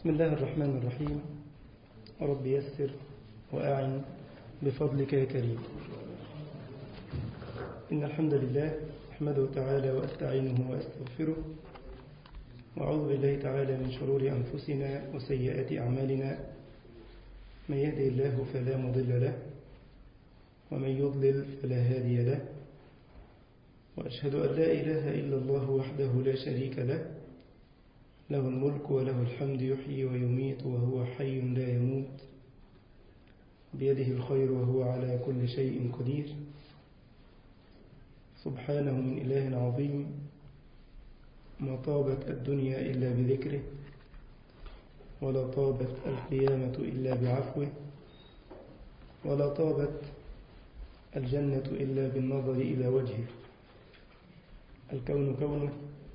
بسم الله الرحمن الرحيم رب يسر وأعن بفضلك يا كريم إن الحمد لله أحمده تعالى وأستعينه وأستغفره وأعوذ بالله تعالى من شرور أنفسنا وسيئات أعمالنا من يهدي الله فلا مضل له ومن يضلل فلا هادي له وأشهد أن لا إله إلا الله وحده لا شريك له له الملك وله الحمد يحيي ويميت وهو حي لا يموت بيده الخير وهو على كل شيء قدير سبحانه من إله عظيم ما طابت الدنيا إلا بذكره ولا طابت القيامة إلا بعفوه ولا طابت الجنة إلا بالنظر إلى وجهه الكون كونه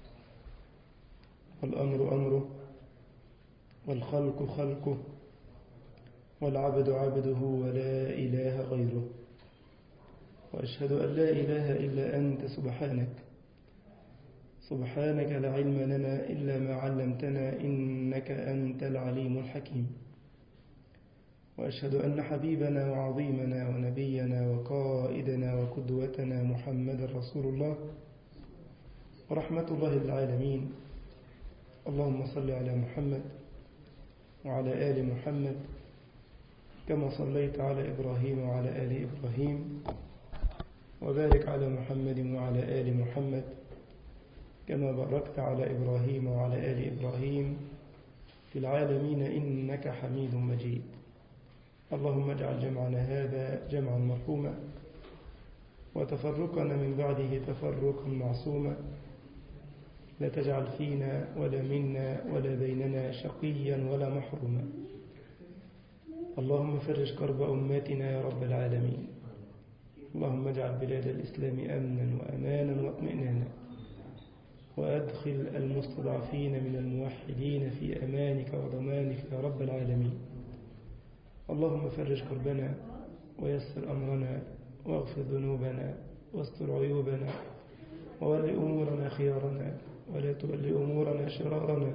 والأمر أمره والخلق خلقه والعبد عبده ولا إله غيره وأشهد أن لا إله إلا أنت سبحانك سبحانك لا علم لنا إلا ما علمتنا إنك أنت العليم الحكيم وأشهد أن حبيبنا وعظيمنا ونبينا وقائدنا وقدوتنا محمد رسول الله ورحمة الله للعالمين اللهم صل على محمد وعلى آل محمد كما صليت على إبراهيم وعلى آل إبراهيم وبارك على محمد وعلى آل محمد كما باركت على إبراهيم وعلى آل إبراهيم في العالمين إنك حميد مجيد اللهم اجعل جمعنا هذا جمعا مرحوما وتفرقنا من بعده تفرقا معصوما لا تجعل فينا ولا منا ولا بيننا شقيا ولا محروما اللهم فرج كرب أمتنا يا رب العالمين اللهم اجعل بلاد الإسلام أمنا وأمانا واطمئنانا وأدخل المستضعفين من الموحدين في أمانك وضمانك يا رب العالمين اللهم فرج كربنا ويسر أمرنا واغفر ذنوبنا واستر عيوبنا وول أمورنا خيارنا ولا تول أمورنا شرارنا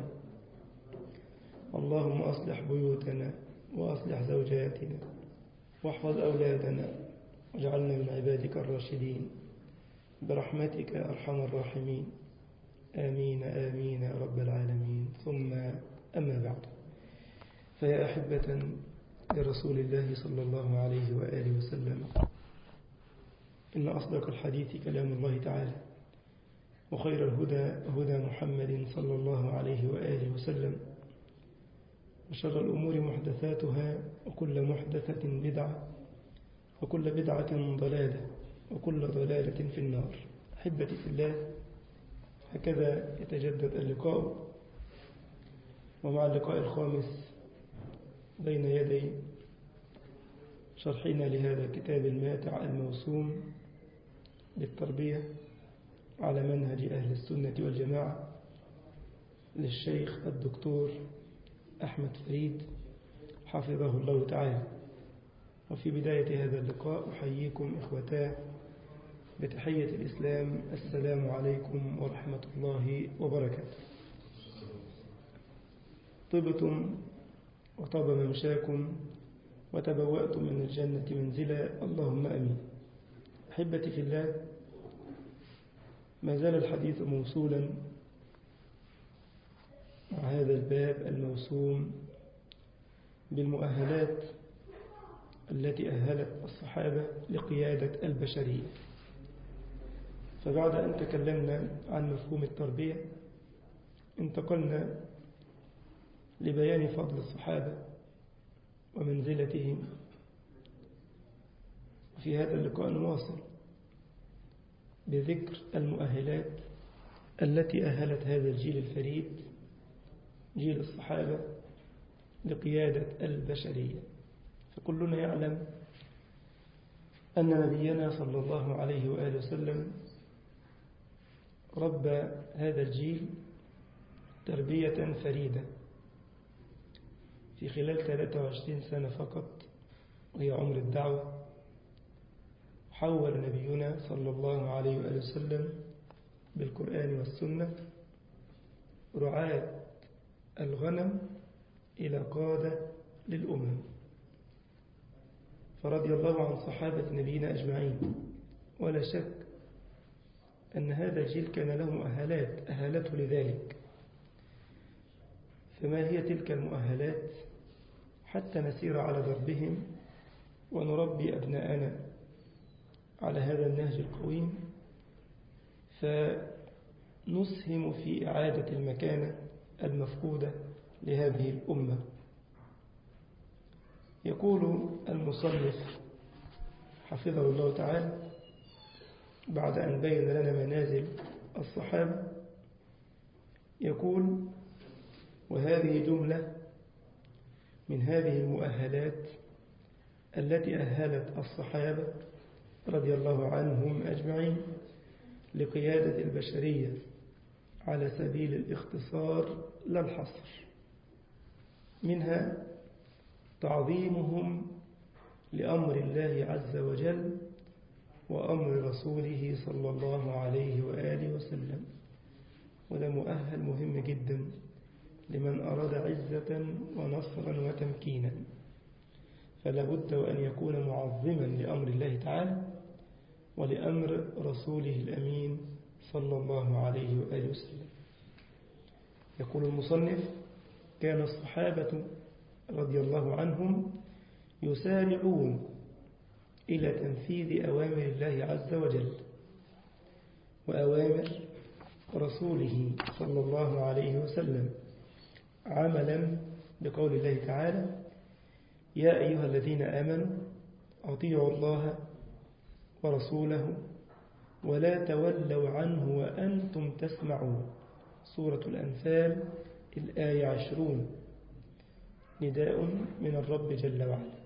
اللهم أصلح بيوتنا وأصلح زوجاتنا واحفظ أولادنا واجعلنا من عبادك الراشدين برحمتك يا أرحم الراحمين آمين آمين يا رب العالمين ثم أما بعد فيا أحبة لرسول الله صلى الله عليه وآله وسلم إن أصدق الحديث كلام الله تعالى وخير الهدى هدى محمد صلى الله عليه وآله وسلم وشر الأمور محدثاتها وكل محدثة بدعة وكل بدعة ضلالة وكل ضلالة في النار أحبتي في الله هكذا يتجدد اللقاء ومع اللقاء الخامس بين يدي شرحنا لهذا الكتاب الماتع الموسوم للتربية على منهج أهل السنة والجماعة للشيخ الدكتور أحمد فريد حفظه الله تعالى وفي بداية هذا اللقاء أحييكم إخوتاه بتحية الإسلام السلام عليكم ورحمة الله وبركاته طبتم وطاب ممشاكم وتبوأتم من الجنة منزلا اللهم أمين أحبتي في الله ما زال الحديث موصولا مع هذا الباب الموسوم بالمؤهلات التي أهلت الصحابة لقيادة البشرية فبعد أن تكلمنا عن مفهوم التربية انتقلنا لبيان فضل الصحابة ومنزلتهم في هذا اللقاء نواصل بذكر المؤهلات التي أهلت هذا الجيل الفريد جيل الصحابة لقيادة البشرية فكلنا يعلم أن نبينا صلى الله عليه وآله وسلم ربى هذا الجيل تربية فريدة في خلال 23 سنة فقط وهي عمر الدعوة حول نبينا صلى الله عليه وآله وسلم بالقرآن والسنة رعاة الغنم إلى قادة للأمم فرضي الله عن صحابة نبينا أجمعين ولا شك أن هذا الجيل كان له مؤهلات أهلته لذلك فما هي تلك المؤهلات حتى نسير على دربهم ونربي أبناءنا على هذا النهج القويم فنسهم في إعادة المكانة المفقودة لهذه الأمة يقول المصنف حفظه الله تعالى بعد أن بين لنا منازل الصحابة يقول وهذه جملة من هذه المؤهلات التي أهلت الصحابة رضي الله عنهم أجمعين لقيادة البشرية على سبيل الاختصار لا الحصر منها تعظيمهم لأمر الله عز وجل وأمر رسوله صلى الله عليه وآله وسلم وده مؤهل مهم جدا لمن أراد عزة ونصرا وتمكينا فلا بد وأن يكون معظما لأمر الله تعالى ولأمر رسوله الأمين صلى الله عليه وآله وسلم يقول المصنف كان الصحابة رضي الله عنهم يسارعون إلى تنفيذ أوامر الله عز وجل وأوامر رسوله صلى الله عليه وسلم عملا بقول الله تعالى يا أيها الذين آمنوا أطيعوا الله ورسوله ولا تولوا عنه وأنتم تسمعون سورة الأنفال الآية عشرون نداء من الرب جل وعلا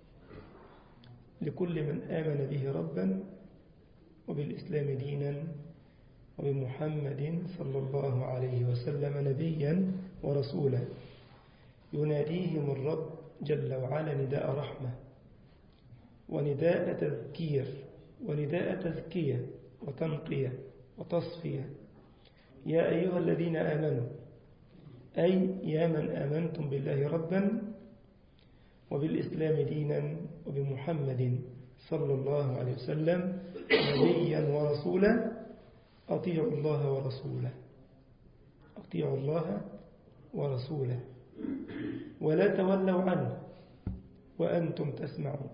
لكل من آمن به ربا وبالإسلام دينا وبمحمد صلى الله عليه وسلم نبيا ورسولا يناديهم الرب جل وعلا نداء رحمة ونداء تذكير ونداء تزكية وتنقية وتصفية يا أيها الذين آمنوا أي يا من آمنتم بالله ربا وبالإسلام دينا وبمحمد صلى الله عليه وسلم نبيا ورسولا أطيعوا الله ورسوله أطيعوا الله ورسوله ولا تولوا عنه وأنتم تسمعون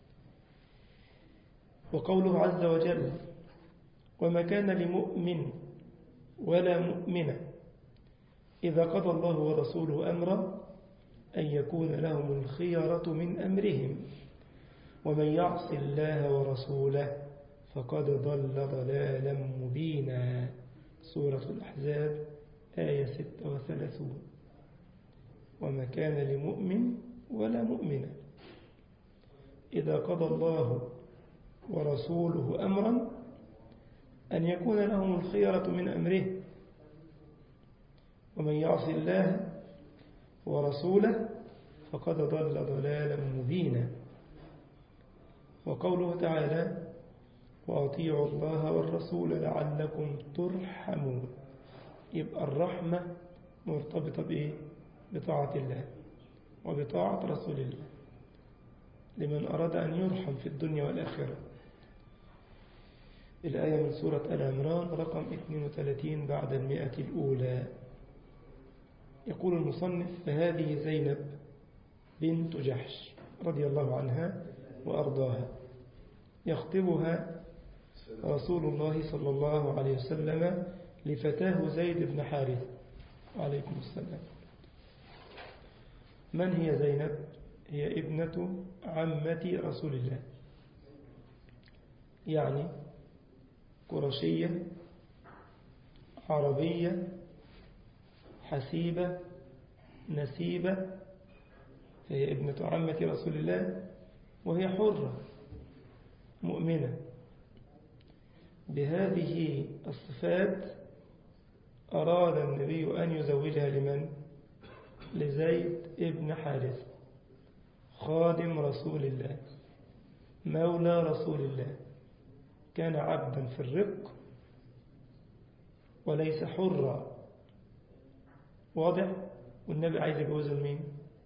وقوله عز وجل وما كان لمؤمن ولا مؤمنة إذا قضى الله ورسوله أمرا أن يكون لهم الخيرة من أمرهم ومن يعص الله ورسوله فقد ضل ضلالا مبينا سورة الأحزاب آية 36 وما كان لمؤمن ولا مؤمنة إذا قضى الله ورسوله أمرا أن يكون لهم الخيرة من أمره ومن يعص الله ورسوله فقد ضل ضلالا مبينا وقوله تعالى وأطيعوا الله والرسول لعلكم ترحمون يبقى الرحمة مرتبطة بإيه؟ بطاعة الله وبطاعة رسول الله لمن أراد أن يرحم في الدنيا والآخرة الآية من سورة العمران رقم 32 بعد المئة الأولى يقول المصنف فهذه زينب بنت جحش رضي الله عنها وأرضاها يخطبها رسول الله صلى الله عليه وسلم لفتاه زيد بن حارث عليكم السلام من هي زينب هي ابنة عمة رسول الله يعني قرشية عربية حسيبة نسيبة فهي ابنة عمة رسول الله وهي حرة مؤمنة بهذه الصفات أراد النبي أن يزوجها لمن؟ لزيد ابن حارث خادم رسول الله مولى رسول الله كان عبدا في الرق وليس حرا واضح والنبي عايز يجوزه لمين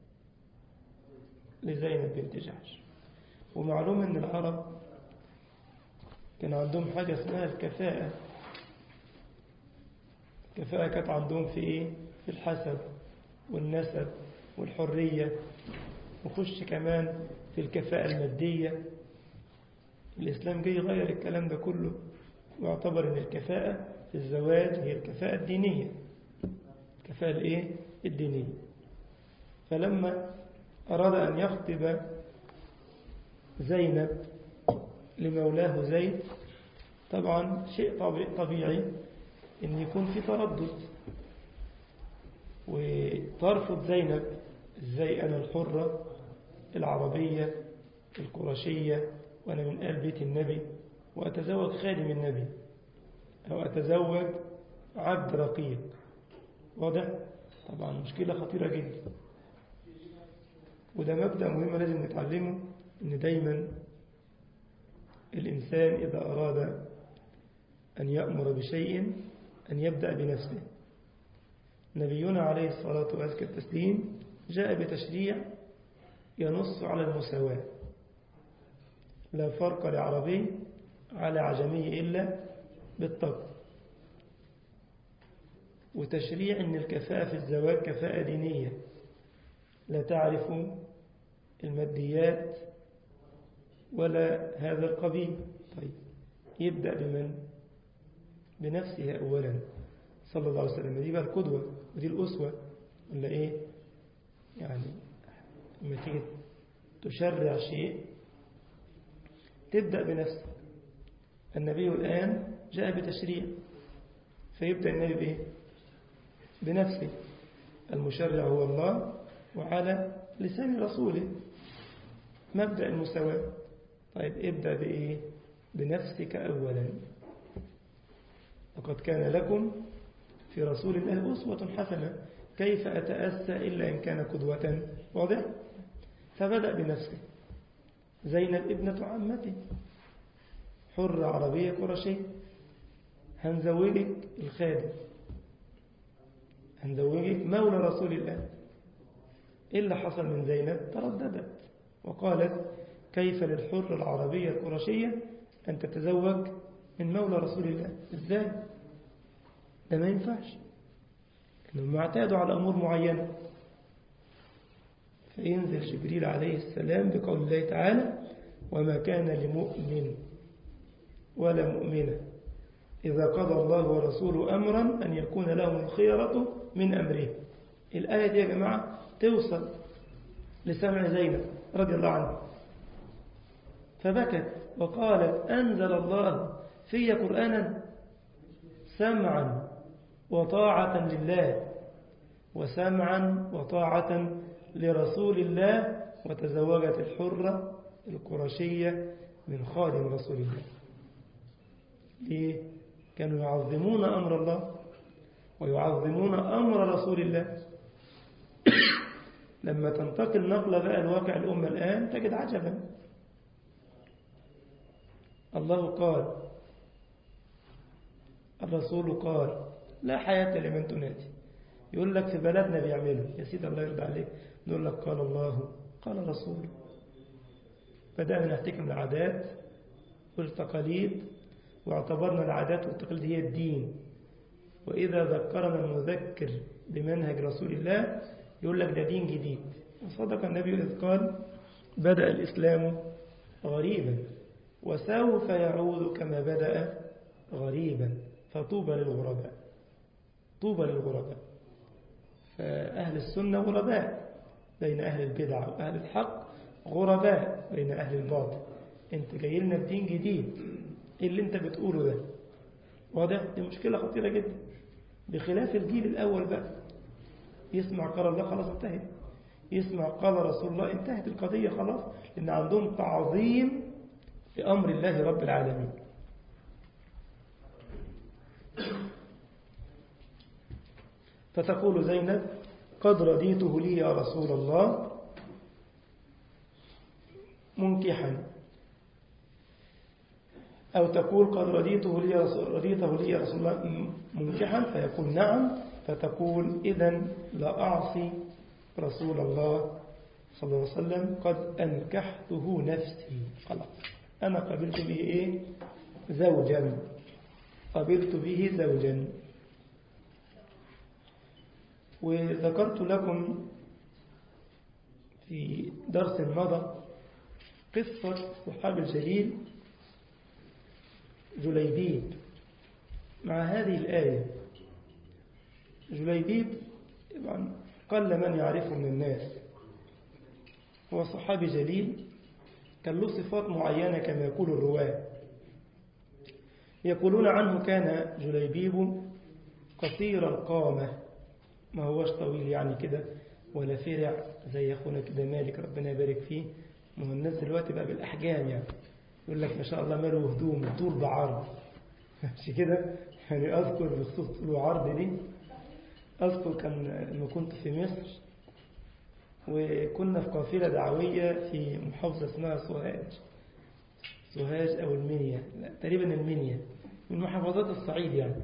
لزينب بنت جحش ومعلوم أن العرب كان عندهم حاجة اسمها الكفاءة الكفاءة كانت عندهم في إيه؟ في الحسب والنسب والحرية وخش كمان في الكفاءة المادية الإسلام جاي يغير الكلام ده كله واعتبر أن الكفاءة في الزواج هي الكفاءة الدينية الكفاءة الإيه؟ الدينية فلما أراد أن يخطب زينب لمولاه زيد طبعا شيء طبيعي أن يكون في تردد وترفض زينب ازاي أنا الحرة العربية القرشية وأنا من آل بيت النبي وأتزوج خادم النبي أو أتزوج عبد رقيق واضح؟ طبعا مشكلة خطيرة جدا وده مبدأ مهم لازم نتعلمه إن دايما الإنسان إذا أراد أن يأمر بشيء أن يبدأ بنفسه نبينا عليه الصلاة والتسليم جاء بتشريع ينص على المساواة لا فرق لعربي على عجمي إلا بالطبع وتشريع أن الكفاءة في الزواج كفاءة دينية لا تعرف الماديات ولا هذا القبيل طيب يبدأ بمن بنفسه أولا صلى الله عليه وسلم دي بقى القدوة ودي الأسوة ولا إيه يعني لما تيجي تشرع شيء تبدأ بنفسك النبي الآن جاء بتشريع فيبدأ النبي بإيه بنفسه المشرع هو الله وعلى لسان رسوله مبدأ المساواة طيب ابدأ بإيه بنفسك أولا لقد كان لكم في رسول الله أسوة حسنة كيف أتأسى إلا إن كان قدوة واضح فبدأ بنفسه زينب ابنة عمته حرة عربية قرشية هنزوجك الخادم هنزوجك مولى رسول الله إيه اللي حصل من زينب ترددت وقالت كيف للحر العربية القرشية أن تتزوج من مولى رسول الله إزاي ده ما ينفعش إنهم اعتادوا على أمور معينة فينزل جبريل عليه السلام بقول الله تعالى وما كان لمؤمن ولا مؤمنة إذا قضى الله ورسوله أمرا أن يكون لهم الخيرة من أمره الآية دي يا جماعة توصل لسمع زينب رضي الله عنها فبكت وقالت أنزل الله في قرآنا سمعا وطاعة لله وسمعا وطاعة لرسول الله وتزوجت الحرة القرشية من خادم رسول الله ليه؟ كانوا يعظمون أمر الله ويعظمون أمر رسول الله لما تنتقل نقلة بقى الواقع الأمة الآن تجد عجبا الله قال الرسول قال لا حياة لمن تنادي يقول لك في بلدنا بيعملوا يا سيدي الله يرضى عليك نقول لك قال الله قال رسول بدأنا نحتكم العادات والتقاليد واعتبرنا العادات والتقاليد هي الدين وإذا ذكرنا المذكر بمنهج رسول الله يقول لك ده دين جديد وصدق النبي إذ قال بدأ الإسلام غريبا وسوف يعود كما بدأ غريبا فطوبى للغرباء طوبى للغرباء فأهل السنة غرباء بين أهل البدع وأهل الحق غرباء بين أهل الباطل انت جاي لنا بدين جديد ايه اللي انت بتقوله ده واضح دي مشكلة خطيرة جدا بخلاف الجيل الأول بقى يسمع قال الله خلاص انتهت يسمع قال رسول الله انتهت القضية خلاص لأن عندهم تعظيم لأمر الله رب العالمين فتقول زينب قد رديته لي يا رسول الله منكحا أو تقول قد رديته لي رسول, رديته لي يا رسول الله منكحا فيقول نعم فتقول إذا لا أعصي رسول الله صلى الله عليه وسلم قد أنكحته نفسي خلاص أنا قبلت به إيه زوجا قبلت به زوجا وذكرت لكم في درس مضى قصة الصحابي الجليل جليبيب مع هذه الآية جليبيب طبعا قل من يعرفه من الناس هو صحابي جليل كان له صفات معينة كما يقول الرواة يقولون عنه كان جليبيب قصير القامة ما هوش طويل يعني كده ولا فرع زي أخونا كده مالك ربنا يبارك فيه ما هو الناس دلوقتي بقى بالأحجام يعني يقول لك ما شاء الله ماله هدوم طول بعرض مش كده يعني أذكر بخصوص طول وعرض دي أذكر كان لما كنت في مصر وكنا في قافلة دعوية في محافظة اسمها سوهاج سوهاج أو المنيا لا تقريبا المنيا من محافظات الصعيد يعني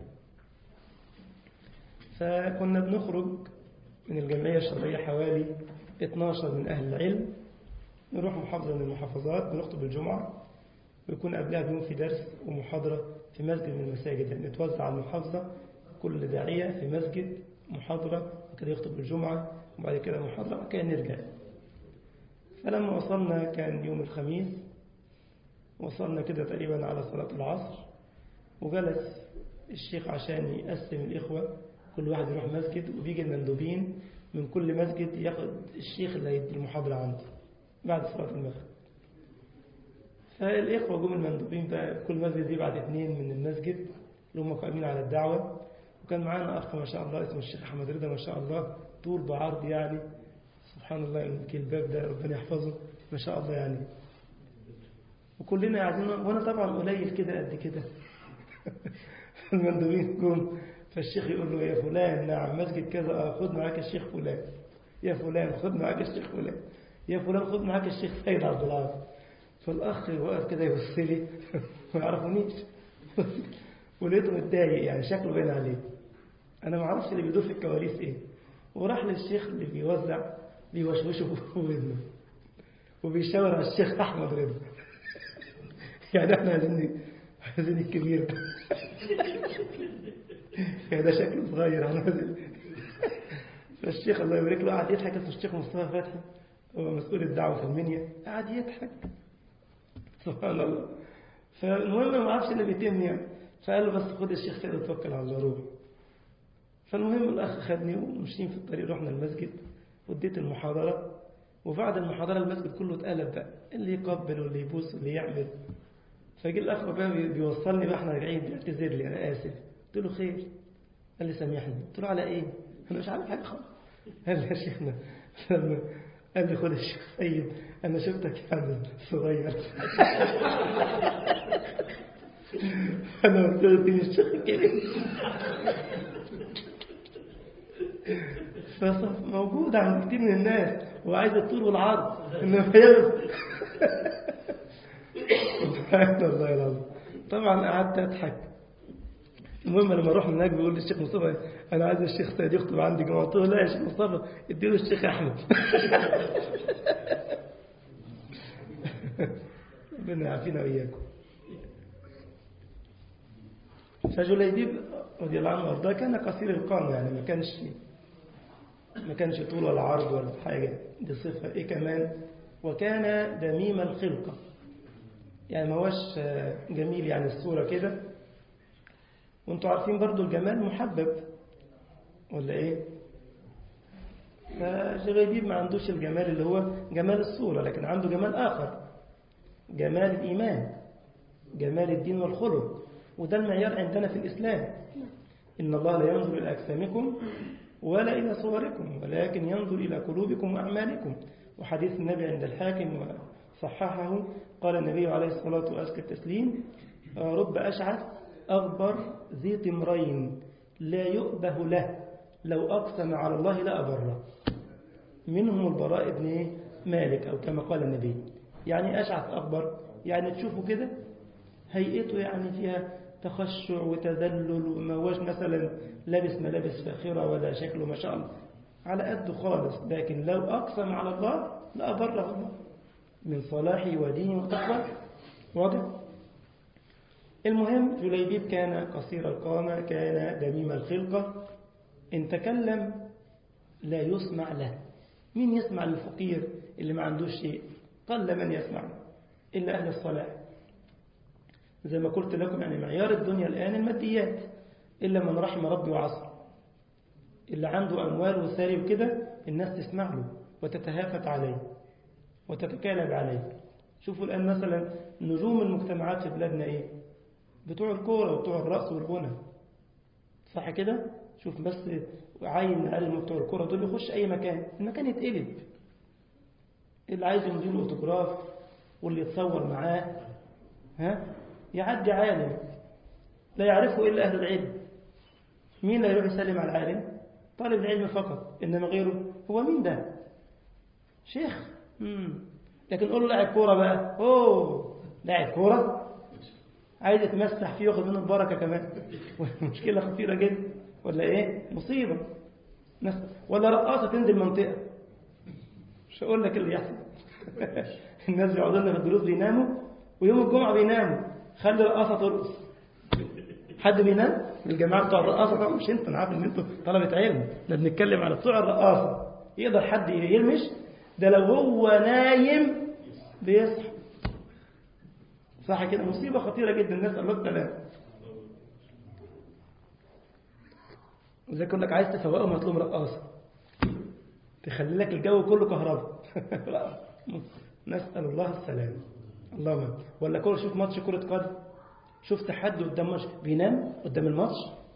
فكنا بنخرج من الجمعية الشرعية حوالي 12 من أهل العلم نروح محافظة من المحافظات بنخطب الجمعة ويكون قبلها بيوم في درس ومحاضرة في مسجد من المساجد يعني نتوزع على المحافظة كل داعية في مسجد محاضرة وكده يخطب الجمعة وبعد كده محاضرة وبعد كده نرجع فلما وصلنا كان يوم الخميس وصلنا كده تقريبا على صلاة العصر وجلس الشيخ عشان يقسم الإخوة كل واحد يروح مسجد وبيجي المندوبين من كل مسجد ياخد الشيخ اللي هيدي المحاضرة عنده بعد صلاة المغرب فالإخوة جم المندوبين بقى كل مسجد يبعت اثنين من المسجد اللي هم قائمين على الدعوة وكان معانا أخ ما شاء الله اسمه الشيخ أحمد رضا ما شاء الله طول بعرض يعني سبحان الله يمكن الباب ده ربنا يحفظه ما شاء الله يعني وكلنا قاعدين وأنا طبعا قليل كده قد كده المندوبين جم فالشيخ يقول له يا فلان نعم مسجد كذا خد معاك الشيخ فلان يا فلان خد معاك الشيخ فلان يا فلان خد معاك الشيخ سيد عبد العاطي فالأخ واقف كده يبص لي ما يعرفونيش ولقيته متضايق يعني شكله باين عليه أنا ما اعرفش اللي بيدور في الكواليس إيه وراح للشيخ اللي بيوزع بيوشوشه في ودنه وبيشاور على الشيخ أحمد رضا يعني احنا عايزين عايزين الكبير ده يعني ده شكله صغير احنا عايزين فالشيخ الله يبارك له قعد يضحك اسمه الشيخ مصطفى فتحي هو مسؤول الدعوة في المنيا قعد يضحك سبحان الله فالمهم ما اعرفش اللي بيتم يعني فقال له بس خد الشيخ سيد وتوكل على الله روح فالمهم الأخ خدني ومشيين في الطريق رحنا المسجد وديت المحاضرة وبعد المحاضرة المسجد كله اتقلب بقى اللي يقبل واللي يبوس واللي يعمل فجي الأخ بقى بيوصلني بقى احنا راجعين بيعتذر لي أنا آسف قلت له خير قال لي سامحني قلت له على إيه؟ أنا مش عارف حاجة خالص قال لي يا شيخنا قال لي خد الشيخ سيد أنا شفتك يعني صغير أنا قلت له فين الشيخ الكبير موجود عند كتير من الناس وعايز الطول والعرض انما يلبس سبحان الله العظيم طبعا قعدت اضحك المهم لما اروح هناك بيقول لي الشيخ مصطفى انا عايز الشيخ سيد يخطب عندي جماعه قلت له لا يا شيخ مصطفى اديله الشيخ احمد ربنا يعافينا واياكم فجليبيب رضي الله عنه وارضاه كان قصير القامه يعني ما كانش ما كانش طول ولا عرض ولا حاجة دي صفة إيه كمان وكان دميم الخلقة يعني ما هوش جميل يعني الصورة كده وانتوا عارفين برضو الجمال محبب ولا ايه فجليبيب ما عندوش الجمال اللي هو جمال الصورة لكن عنده جمال آخر جمال الإيمان جمال الدين والخلق وده المعيار عندنا في الإسلام إن الله لا ينظر إلى أجسامكم ولا إلى صوركم ولكن ينظر إلى قلوبكم وأعمالكم وحديث النبي عند الحاكم وصححه قال النبي عليه الصلاة وأزكى التسليم رب أشعث أغبر ذي تمرين لا يؤبه له لو أقسم على الله لا أبره منهم البراء بن مالك أو كما قال النبي يعني أشعث أغبر يعني تشوفوا كده هيئته يعني فيها تخشع وتذلل وما هوش مثلا لابس ملابس فاخرة ولا شكله ما شاء الله على قده خالص لكن لو أقسم على الله لأبره الله من صلاحه ودينه وتقوى واضح المهم جليبيب كان قصير القامة كان دميم الخلقة إن تكلم لا يسمع له مين يسمع للفقير اللي ما عندوش شيء قل من يسمع إلا أهل الصلاح زي ما قلت لكم يعني معيار الدنيا الآن الماديات إلا من رحم ربي وعصر اللي عنده أموال وثري وكده الناس تسمع له وتتهافت عليه وتتكالب عليه شوفوا الآن مثلا نجوم المجتمعات في بلادنا إيه بتوع الكورة وبتوع الرأس والغنى صح كده شوف بس عين من عيال بتوع الكورة دول يخش أي مكان المكان يتقلب اللي عايز يمضي له اوتوجراف واللي يتصور معاه ها يعدي عالم لا يعرفه إلا أهل العلم مين اللي يروح يسلم على العالم طالب العلم فقط إنما غيره هو مين ده شيخ مم. لكن قول له لاعب كورة بقى أوه لاعب كورة عايز يتمسح فيه وياخد منه البركة كمان مشكلة خطيرة جدا ولا إيه مصيبة ولا رقاصة تنزل منطقة مش هقول لك اللي يحصل الناس بيقعدوا لنا في الدروس بيناموا ويوم الجمعة بيناموا خلي رقاصة ترقص حد بينام الجماعة بتوع الرقاصة طبعا مش انتوا انا عارف ان انتوا طلبة علم احنا بنتكلم على بتوع الرقاصة يقدر حد يرمش ده لو هو نايم بيصحى صح كده مصيبة خطيرة جدا الناس الله السلام زي يقول لك عايز تفوقهم هات لهم رقاصة تخلي لك الجو كله كهرباء نسأل الله السلام اللهم ولا كل شوف ماتش كرة قدم شفت حد قدام ماتش بينام قدام الماتش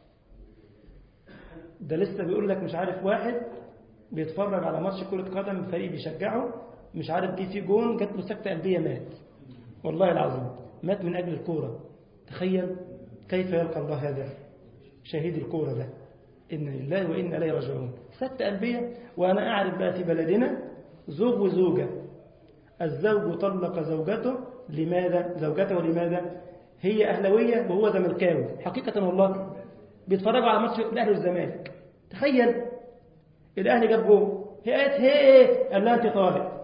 ده لسه بيقول لك مش عارف واحد بيتفرج على ماتش كرة قدم فريق بيشجعه مش عارف جه فيه جون جات له سكتة قلبية مات والله العظيم مات من أجل الكورة تخيل كيف يلقى الله هذا شهيد الكورة ده إن لله وإنا إليه راجعون سكتة قلبية وأنا أعرف بقى في بلدنا زوج وزوجة الزوج طلق زوجته لماذا زوجته لماذا هي أهلوية وهو زملكاوي حقيقة والله بيتفرجوا على ماتش الأهلي والزمالك تخيل الأهلي جاب جول هي قالت هي قال لها أنت طالق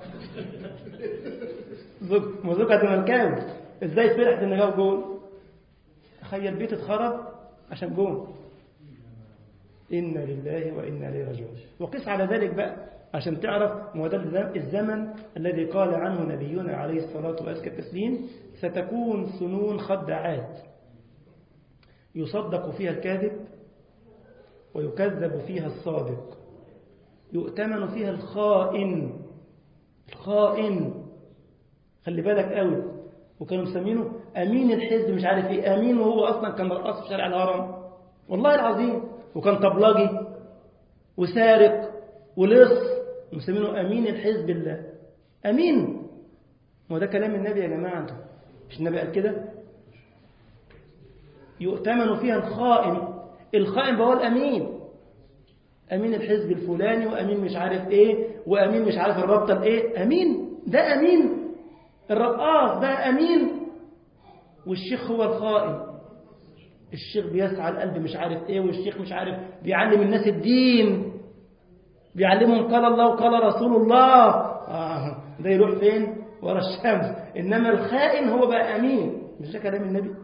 زوج زوجها زملكاوي ازاي فرحت ان جاب جول تخيل بيت اتخرب عشان جول إنا لله وإنا إليه راجعون وقس على ذلك بقى عشان تعرف ما ده الزمن الذي قال عنه نبينا عليه الصلاة وأزكى التسليم ستكون سنون خدعات يصدق فيها الكاذب ويكذب فيها الصادق يؤتمن فيها الخائن الخائن خلي بالك قوي وكانوا مسمينه أمين الحزب مش عارف ايه أمين وهو أصلا كان رقاص في شارع الهرم والله العظيم وكان طبلاجي وسارق ولص مسمينه أمين الحزب الله أمين ما ده كلام النبي يا جماعة انتم مش النبي قال كده يؤتمن فيها الخائن الخائن هو الأمين أمين الحزب الفلاني وأمين مش عارف إيه وأمين مش عارف الرابطة الإيه أمين ده أمين الرقاص ده أمين والشيخ هو الخائن الشيخ بيسعى القلب مش عارف إيه والشيخ مش عارف بيعلم الناس الدين بيعلمهم قال الله وقال رسول الله آه ده يروح فين ورا الشمس إنما الخائن هو بقى أمين مش ده كلام النبي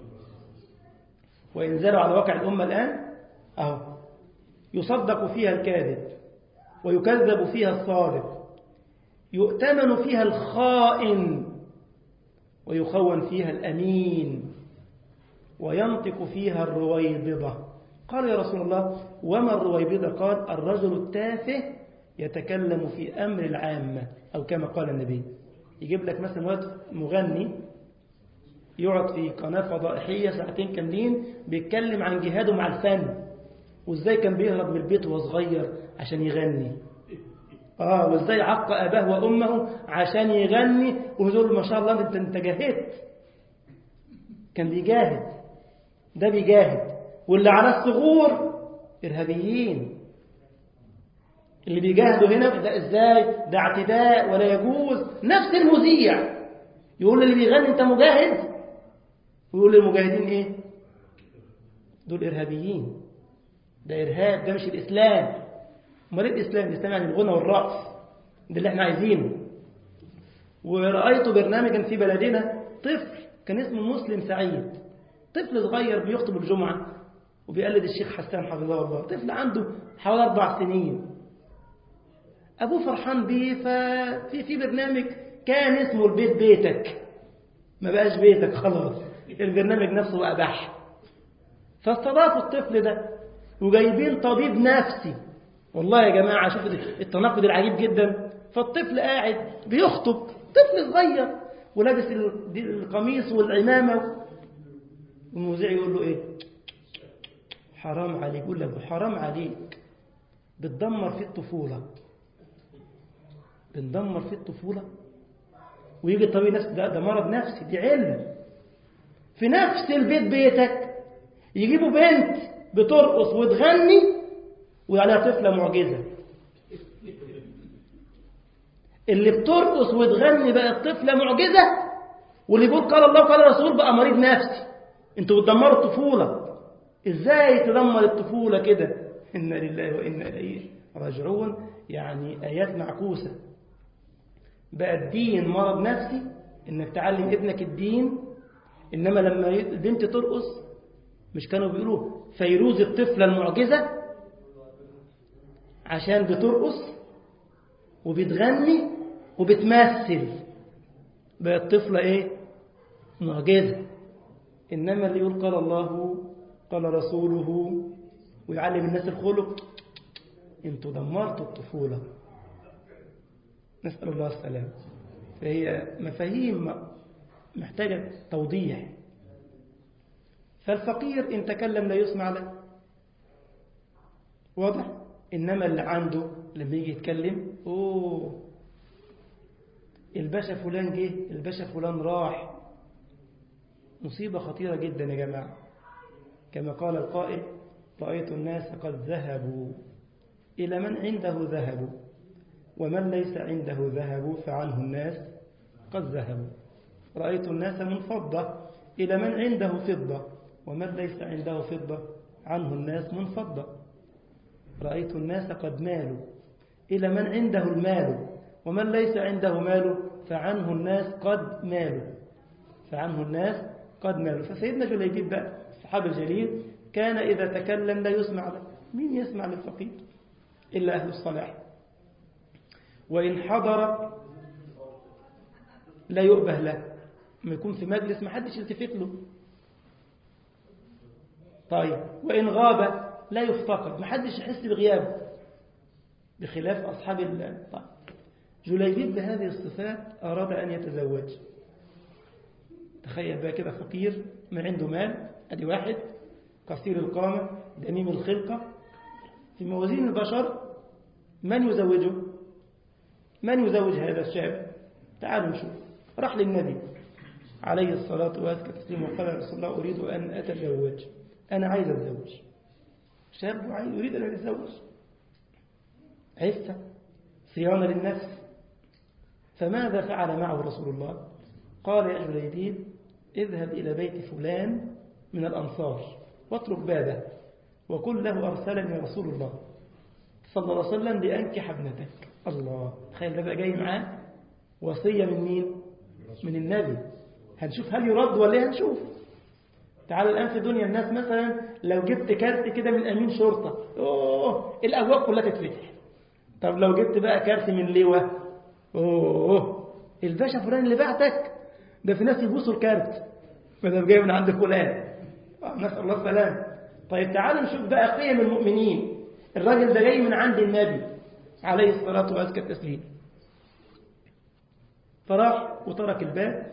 وإن زالوا على واقع الأمة الآن أهو يصدق فيها الكاذب ويكذب فيها الصادق يؤتمن فيها الخائن ويخون فيها الأمين وينطق فيها الرويبضة قال يا رسول الله وما الرويبضة قال الرجل التافه يتكلم في أمر العامة أو كما قال النبي يجيب لك مثلا وقت مغني يقعد في قناة فضائحية ساعتين كاملين بيتكلم عن جهاده مع الفن وازاي كان بيهرب من البيت وهو صغير عشان يغني اه وازاي عق اباه وامه عشان يغني ويقول ما شاء الله انت انت جاهدت كان بيجاهد ده بيجاهد واللي على الثغور ارهابيين اللي بيجاهدوا هنا ده ازاي ده اعتداء ولا يجوز نفس المذيع يقول اللي بيغني انت مجاهد ويقول للمجاهدين ايه دول ارهابيين ده ارهاب ده مش الاسلام امال ايه الاسلام الاسلام يعني الغنى والرقص ده اللي احنا عايزينه ورأيت برنامجا في بلدنا طفل كان اسمه مسلم سعيد طفل صغير بيخطب الجمعة وبيقلد الشيخ حسان حفظه الله طفل عنده حوالي أربع سنين أبوه فرحان بيه ففي في برنامج كان اسمه البيت بيتك ما بقاش بيتك خلاص البرنامج نفسه بقى بح فاستضافوا الطفل ده وجايبين طبيب نفسي والله يا جماعة شوف التناقض العجيب جدا فالطفل قاعد بيخطب طفل صغير ولابس القميص والعمامة والمذيع يقول له ايه حرام عليك يقول له حرام عليك بتدمر في الطفولة بندمر في الطفولة ويجي الطبيب نفسي ده, ده مرض نفسي دي علم في نفس البيت بيتك يجيبوا بنت بترقص وتغني وعليها طفلة معجزة اللي بترقص وتغني بقت طفلة معجزة واللي بيقول قال الله وقال الرسول بقى مريض نفسي انتوا بتدمروا الطفولة ازاي تدمر الطفولة كده إنا لله وإنا إليه راجعون يعني آيات معكوسة بقى الدين مرض نفسي انك تعلم ابنك الدين انما لما البنت ترقص مش كانوا بيقولوا فيروز الطفلة المعجزة عشان بترقص وبتغني وبتمثل بقت طفلة ايه معجزة انما اللي يقول قال الله قال رسوله ويعلم الناس الخلق انتوا دمرتوا الطفولة نسأل الله السلام فهي مفاهيم محتاجة توضيح فالفقير إن تكلم لا يسمع له واضح إنما اللي عنده لما يجي يتكلم أوه الباشا فلان جه الباشا فلان راح مصيبة خطيرة جدا يا جماعة كما قال القائل رأيت الناس قد ذهبوا إلى من عنده ذهبوا ومن ليس عنده ذهب فعنه الناس قد ذهبوا رأيت الناس من فضة إلى من عنده فضة ومن ليس عنده فضة عنه الناس من فضة رأيت الناس قد مالوا إلى من عنده المال ومن ليس عنده مال فعنه الناس قد مالوا فعنه الناس قد مالوا فسيدنا جليبيب بقى الصحابي الجليل كان إذا تكلم لا يسمع له مين يسمع للفقير إلا أهل الصلاح وإن حضر لا يؤبه له ما يكون في مجلس ما حدش يلتفت له طيب وإن غاب لا يفتقد ما حدش يحس بغيابه بخلاف أصحاب الله طيب جليبيب بهذه الصفات أراد أن يتزوج تخيل بقى كده فقير ما عنده مال أدي واحد قصير القامة دميم الخلقة في موازين البشر من يزوجه من يزوج هذا الشاب تعالوا نشوف راح للنبي عليه الصلاة والسلام وقال رسول الله أريد أن أتزوج أنا عايز أتزوج شاب عايز يريد أن يتزوج عفة صيانة للنفس فماذا فعل معه رسول الله قال يا جليبيب اذهب إلى بيت فلان من الأنصار واترك بابه وقل له أرسلني رسول الله صلى الله عليه وسلم لأنكح ابنتك الله تخيل ده بقى جاي معاه وصية من مين من النبي هنشوف هل يرد ولا هنشوف تعالوا الآن في دنيا الناس مثلا لو جبت كارت كده من أمين شرطة أوه الأبواب كلها تتفتح طب لو جبت بقى كارت من لواء أوه الباشا فلان اللي بعتك ده في ناس يبوسوا الكارت فده جاي من عند فلان نسأل الله السلام طيب تعالوا نشوف بقى قيم المؤمنين الراجل ده جاي من عند النبي عليه الصلاة وأزكى التسليم فراح وترك الباب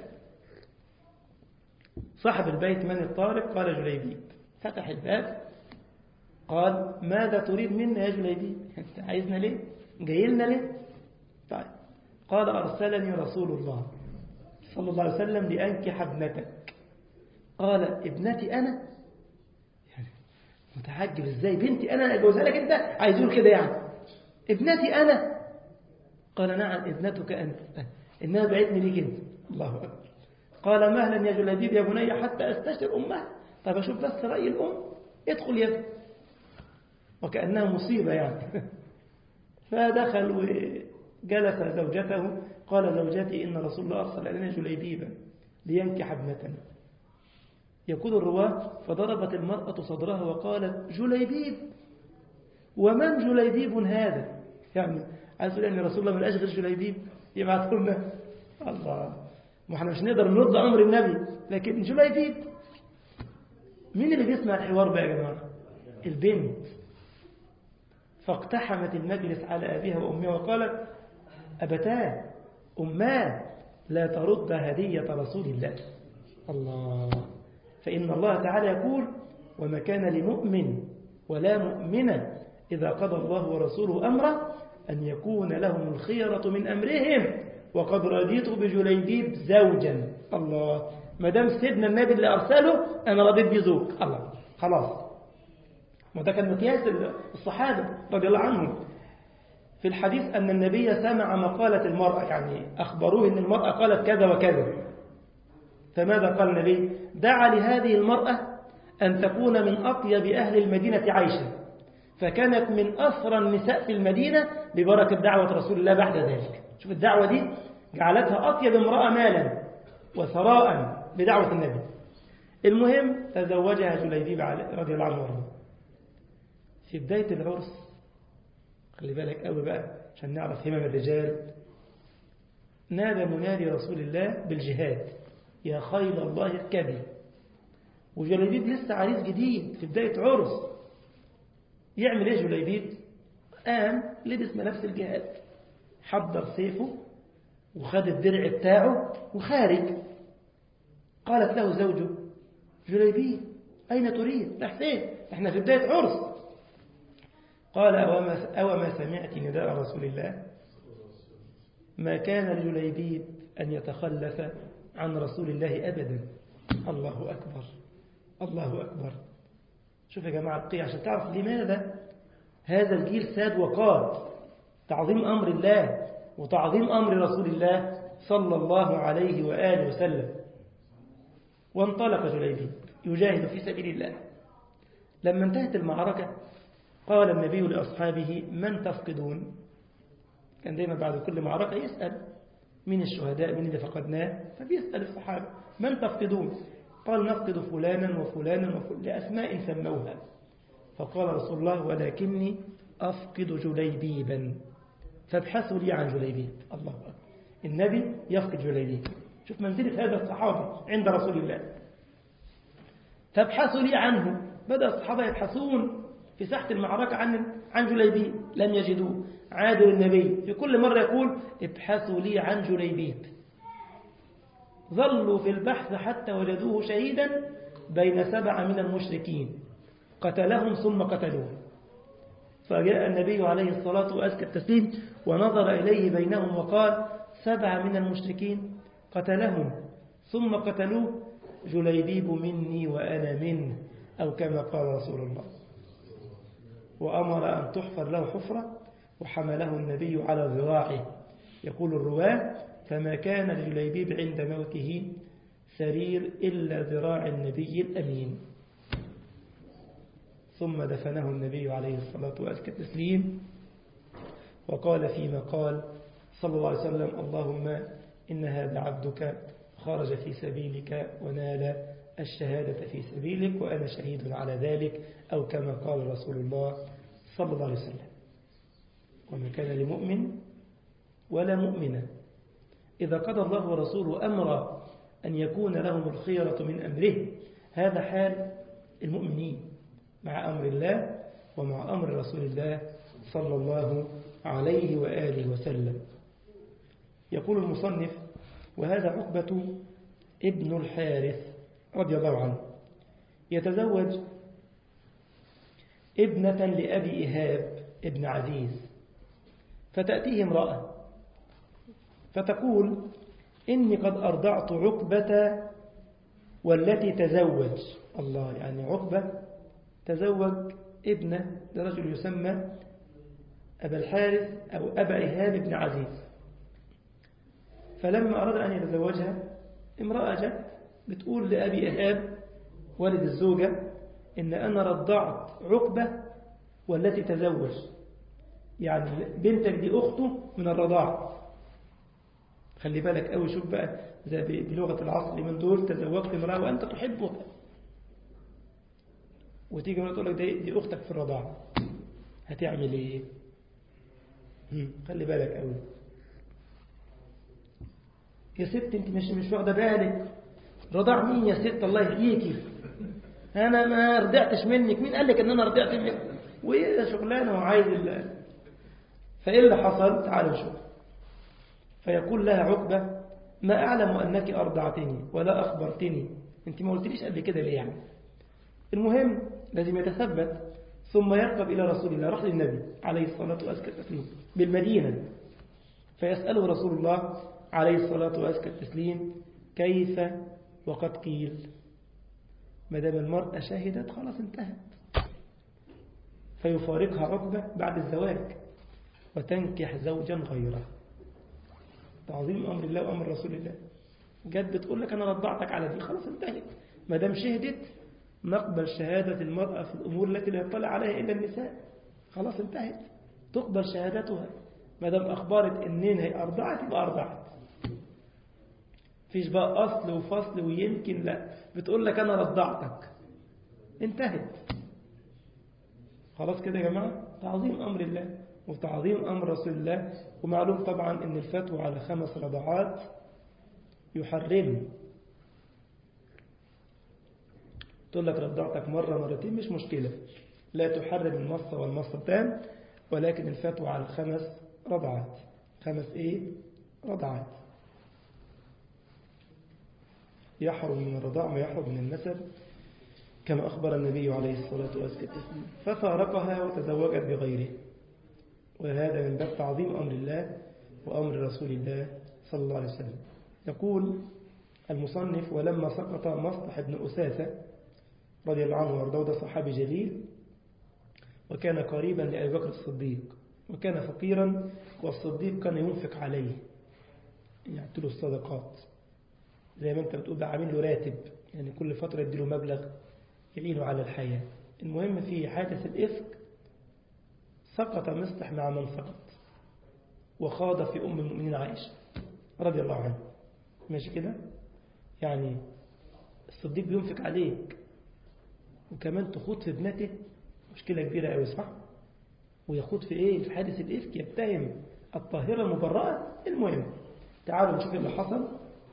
صاحب البيت من الطارق قال جليبيب فتح الباب قال ماذا تريد منا يا جليبيب انت عايزنا ليه جاي لنا ليه طيب قال أرسلني رسول الله صلى الله عليه وسلم لأنكح ابنتك قال ابنتي أنا يعني متعجب ازاي بنتي أنا أجوزها لك أنت عايز يقول كده يعني ابنتي أنا قال نعم ابنتك أنت إنها بعتني ليك أنت الله أكبر قال مهلا يا جلابيب يا بني حتى أستشر أمها طب أشوف بس رأي الأم ادخل يا ابني وكأنها مصيبة يعني فدخل وجلس زوجته قال زوجتي إن رسول الله أرسل إلينا جليبيبا لينكح ابنتنا يقول الرواة فضربت المرأة صدرها وقالت جليبيب ومن جليبيب هذا يعني عايز تقول ان رسول الله من غير جليبيب يبعث لنا الله ما احنا مش نقدر نرد امر النبي لكن جليبيب مين اللي بيسمع الحوار بقى يا جماعه البنت فاقتحمت المجلس على ابيها وامها وقالت ابتاه اماه لا ترد هديه رسول الله الله فإن الله تعالى يقول وما كان لمؤمن ولا مؤمنة إذا قضى الله ورسوله أمرا أن يكون لهم الخيرة من أمرهم وقد رضيت بجليبيب زوجا الله ما دام سيدنا النبي اللي أرسله أنا رضيت بزوج الله خلاص ما ده كان مقياس الصحابة رضي الله عنهم في الحديث أن النبي سمع مقالة المرأة يعني أخبروه أن المرأة قالت كذا وكذا فماذا قال النبي دعا لهذه المرأة أن تكون من أطيب أهل المدينة عيشا فكانت من أسرى النساء في المدينة ببركة دعوة رسول الله بعد ذلك شوف الدعوة دي جعلتها أطيب امرأة مالا وثراء بدعوة النبي المهم تزوجها جليبيب رضي الله عنه وارضاه في بداية العرس خلي بالك قوي بقى عشان نعرف همم الرجال نادى منادي رسول الله بالجهاد يا خيل الله اركبي وجليبيب لسه عريس جديد في بداية عرس يعمل ايه جليبيب قام لبس ملابس الجهاد حضر سيفه وخد الدرع بتاعه وخارج قالت له زوجه جليبيب أين تريد راح فين احنا في بداية عرس قال أوما, أوما سمعت نداء رسول الله ما كان لجليبيب أن يتخلف عن رسول الله أبدا الله أكبر الله أكبر شوف يا جماعة القية عشان تعرف لماذا هذا الجيل ساد وقاد تعظيم أمر الله وتعظيم أمر رسول الله صلى الله عليه وآله وسلم وانطلق جليبيب يجاهد في سبيل الله لما انتهت المعركة قال النبي لأصحابه من تفقدون كان دايما بعد كل معركة يسأل من الشهداء من اللي فقدناه فبيسأل الصحابة من تفقدون قال نفقد فلانا وفلانا وفلانا لأسماء سموها فقال رسول الله ولكني أفقد جليبيبا فابحثوا لي عن جليبيب الله أكبر النبي يفقد جليبيب شوف منزلة هذا الصحابي عند رسول الله فابحثوا لي عنه بدأ الصحابة يبحثون في ساحة المعركة عن عن جليبيب لم يجدوه عادوا للنبي في كل مرة يقول ابحثوا لي عن جليبيب ظلوا في البحث حتى وجدوه شهيدا بين سبعة من المشركين قتلهم ثم قتلوه فجاء النبي عليه الصلاة وأزكى التسليم ونظر إليه بينهم وقال سبعة من المشركين قتلهم ثم قتلوه جليبيب مني وأنا منه أو كما قال رسول الله وأمر أن تحفر له حفرة وحمله النبي على ذراعه يقول الرواه فما كان لجليبيب عند موته سرير إلا ذراع النبي الأمين ثم دفنه النبي عليه الصلاة والتسليم وقال فيما قال صلى الله عليه وسلم اللهم إن هذا عبدك خرج في سبيلك ونال الشهادة في سبيلك وأنا شهيد على ذلك أو كما قال رسول الله صلى الله عليه وسلم وما كان لمؤمن ولا مؤمنة إذا قضى الله ورسوله أمرا أن يكون لهم الخيرة من أمره هذا حال المؤمنين مع أمر الله ومع أمر رسول الله صلى الله عليه وآله وسلم يقول المصنف وهذا عقبة ابن الحارث رضي الله عنه يتزوج ابنة لأبي إيهاب ابن عزيز فتأتيه امرأة فتقول إني قد أرضعت عقبة والتي تزوج الله يعني عقبة تزوج ابنة لرجل يسمى أبا الحارث أو أبا إيهاب بن عزيز فلما أراد أن يتزوجها امرأة جت بتقول لأبي إيهاب والد الزوجة إن أنا رضعت عقبة والتي تزوج يعني بنتك دي أخته من الرضاعة خلي بالك قوي شوف بقى زي بلغة العصر من دول تزوجت امرأة وأنت تحبها وتيجي مرة تقول لك دي, دي أختك في الرضاعة هتعمل إيه؟ خلي بالك قوي يا ست انت مش مش واخده بالك رضاع مين يا ست الله يحييكي انا ما رضعتش منك مين قال لك ان انا رضعت منك وايه شغلانه وعايز الله فايه اللي حصل تعالوا نشوف فيقول لها عقبه ما اعلم انك ارضعتني ولا اخبرتني انت ما قلتليش قبل كده ليه يعني المهم لازم يتثبت ثم يركب الى رسول الله راح للنبي عليه الصلاه والسلام بالمدينه فيساله رسول الله عليه الصلاة وأزكى التسليم كيف وقد قيل ما دام المرأة شهدت خلاص انتهت فيفارقها عقبة بعد الزواج وتنكح زوجا غيره تعظيم أمر الله وأمر رسول الله جت بتقول لك أنا رضعتك على دي خلاص انتهت ما دام شهدت نقبل شهادة المرأة في الأمور التي لا يطلع عليها إلا النساء خلاص انتهت تقبل شهادتها ما دام أخبرت إنين هي أرضعت يبقى أرضعت فيش بقى أصل وفصل ويمكن لا بتقول لك أنا رضعتك انتهت خلاص كده يا جماعة تعظيم أمر الله وتعظيم أمر رسول الله ومعلوم طبعا أن الفتوى على خمس رضعات يحرم تقول لك رضعتك مرة مرتين مش مشكلة لا تحرم المصة والمصتان ولكن الفتوى على خمس رضعات خمس ايه رضعات يحرم من الرضاع ما يحرم من النسب كما أخبر النبي عليه الصلاة والسلام ففارقها وتزوجت بغيره وهذا من باب تعظيم أمر الله وأمر رسول الله صلى الله عليه وسلم يقول المصنف ولما سقط مصلح بن أساسة رضي الله عنه وارضاه ده صحابي جليل وكان قريبا لأبي بكر الصديق وكان فقيرا والصديق كان ينفق عليه يعطي له الصدقات زي ما انت بتقول ده عامل له راتب يعني كل فترة يديله مبلغ يعينه على الحياة المهم في حادث الإفك سقط مصلح مع من سقط وخاض في أم المؤمنين عائشة رضي الله عنها ماشي كده يعني الصديق بينفق عليك وكمان تخوض في ابنته مشكلة كبيرة قوي صح ويخوض في ايه في حادث الإفك يتهم الطاهرة المبرأة المهم تعالوا نشوف اللي حصل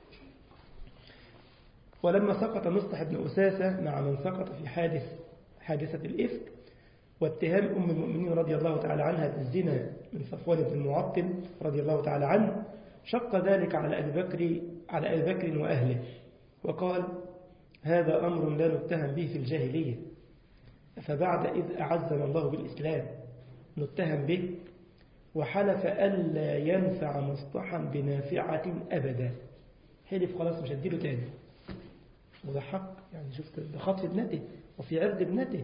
ولما سقط مصطح بن أساسة مع من سقط في حادث حادثة الإفك واتهام أم المؤمنين رضي الله تعالى عنها بالزنا من صفوان بن المعطل رضي الله تعالى عنه شق ذلك على أبي بكر على أبي بكر وأهله وقال هذا أمر لا نتهم به في الجاهلية فبعد إذ أعزنا الله بالإسلام نتهم به وحلف ألا ينفع مصطحا بنافعة أبدا حلف خلاص مش هديله تاني وده حق يعني شفت ده خطف ابنته وفي عرض ابنته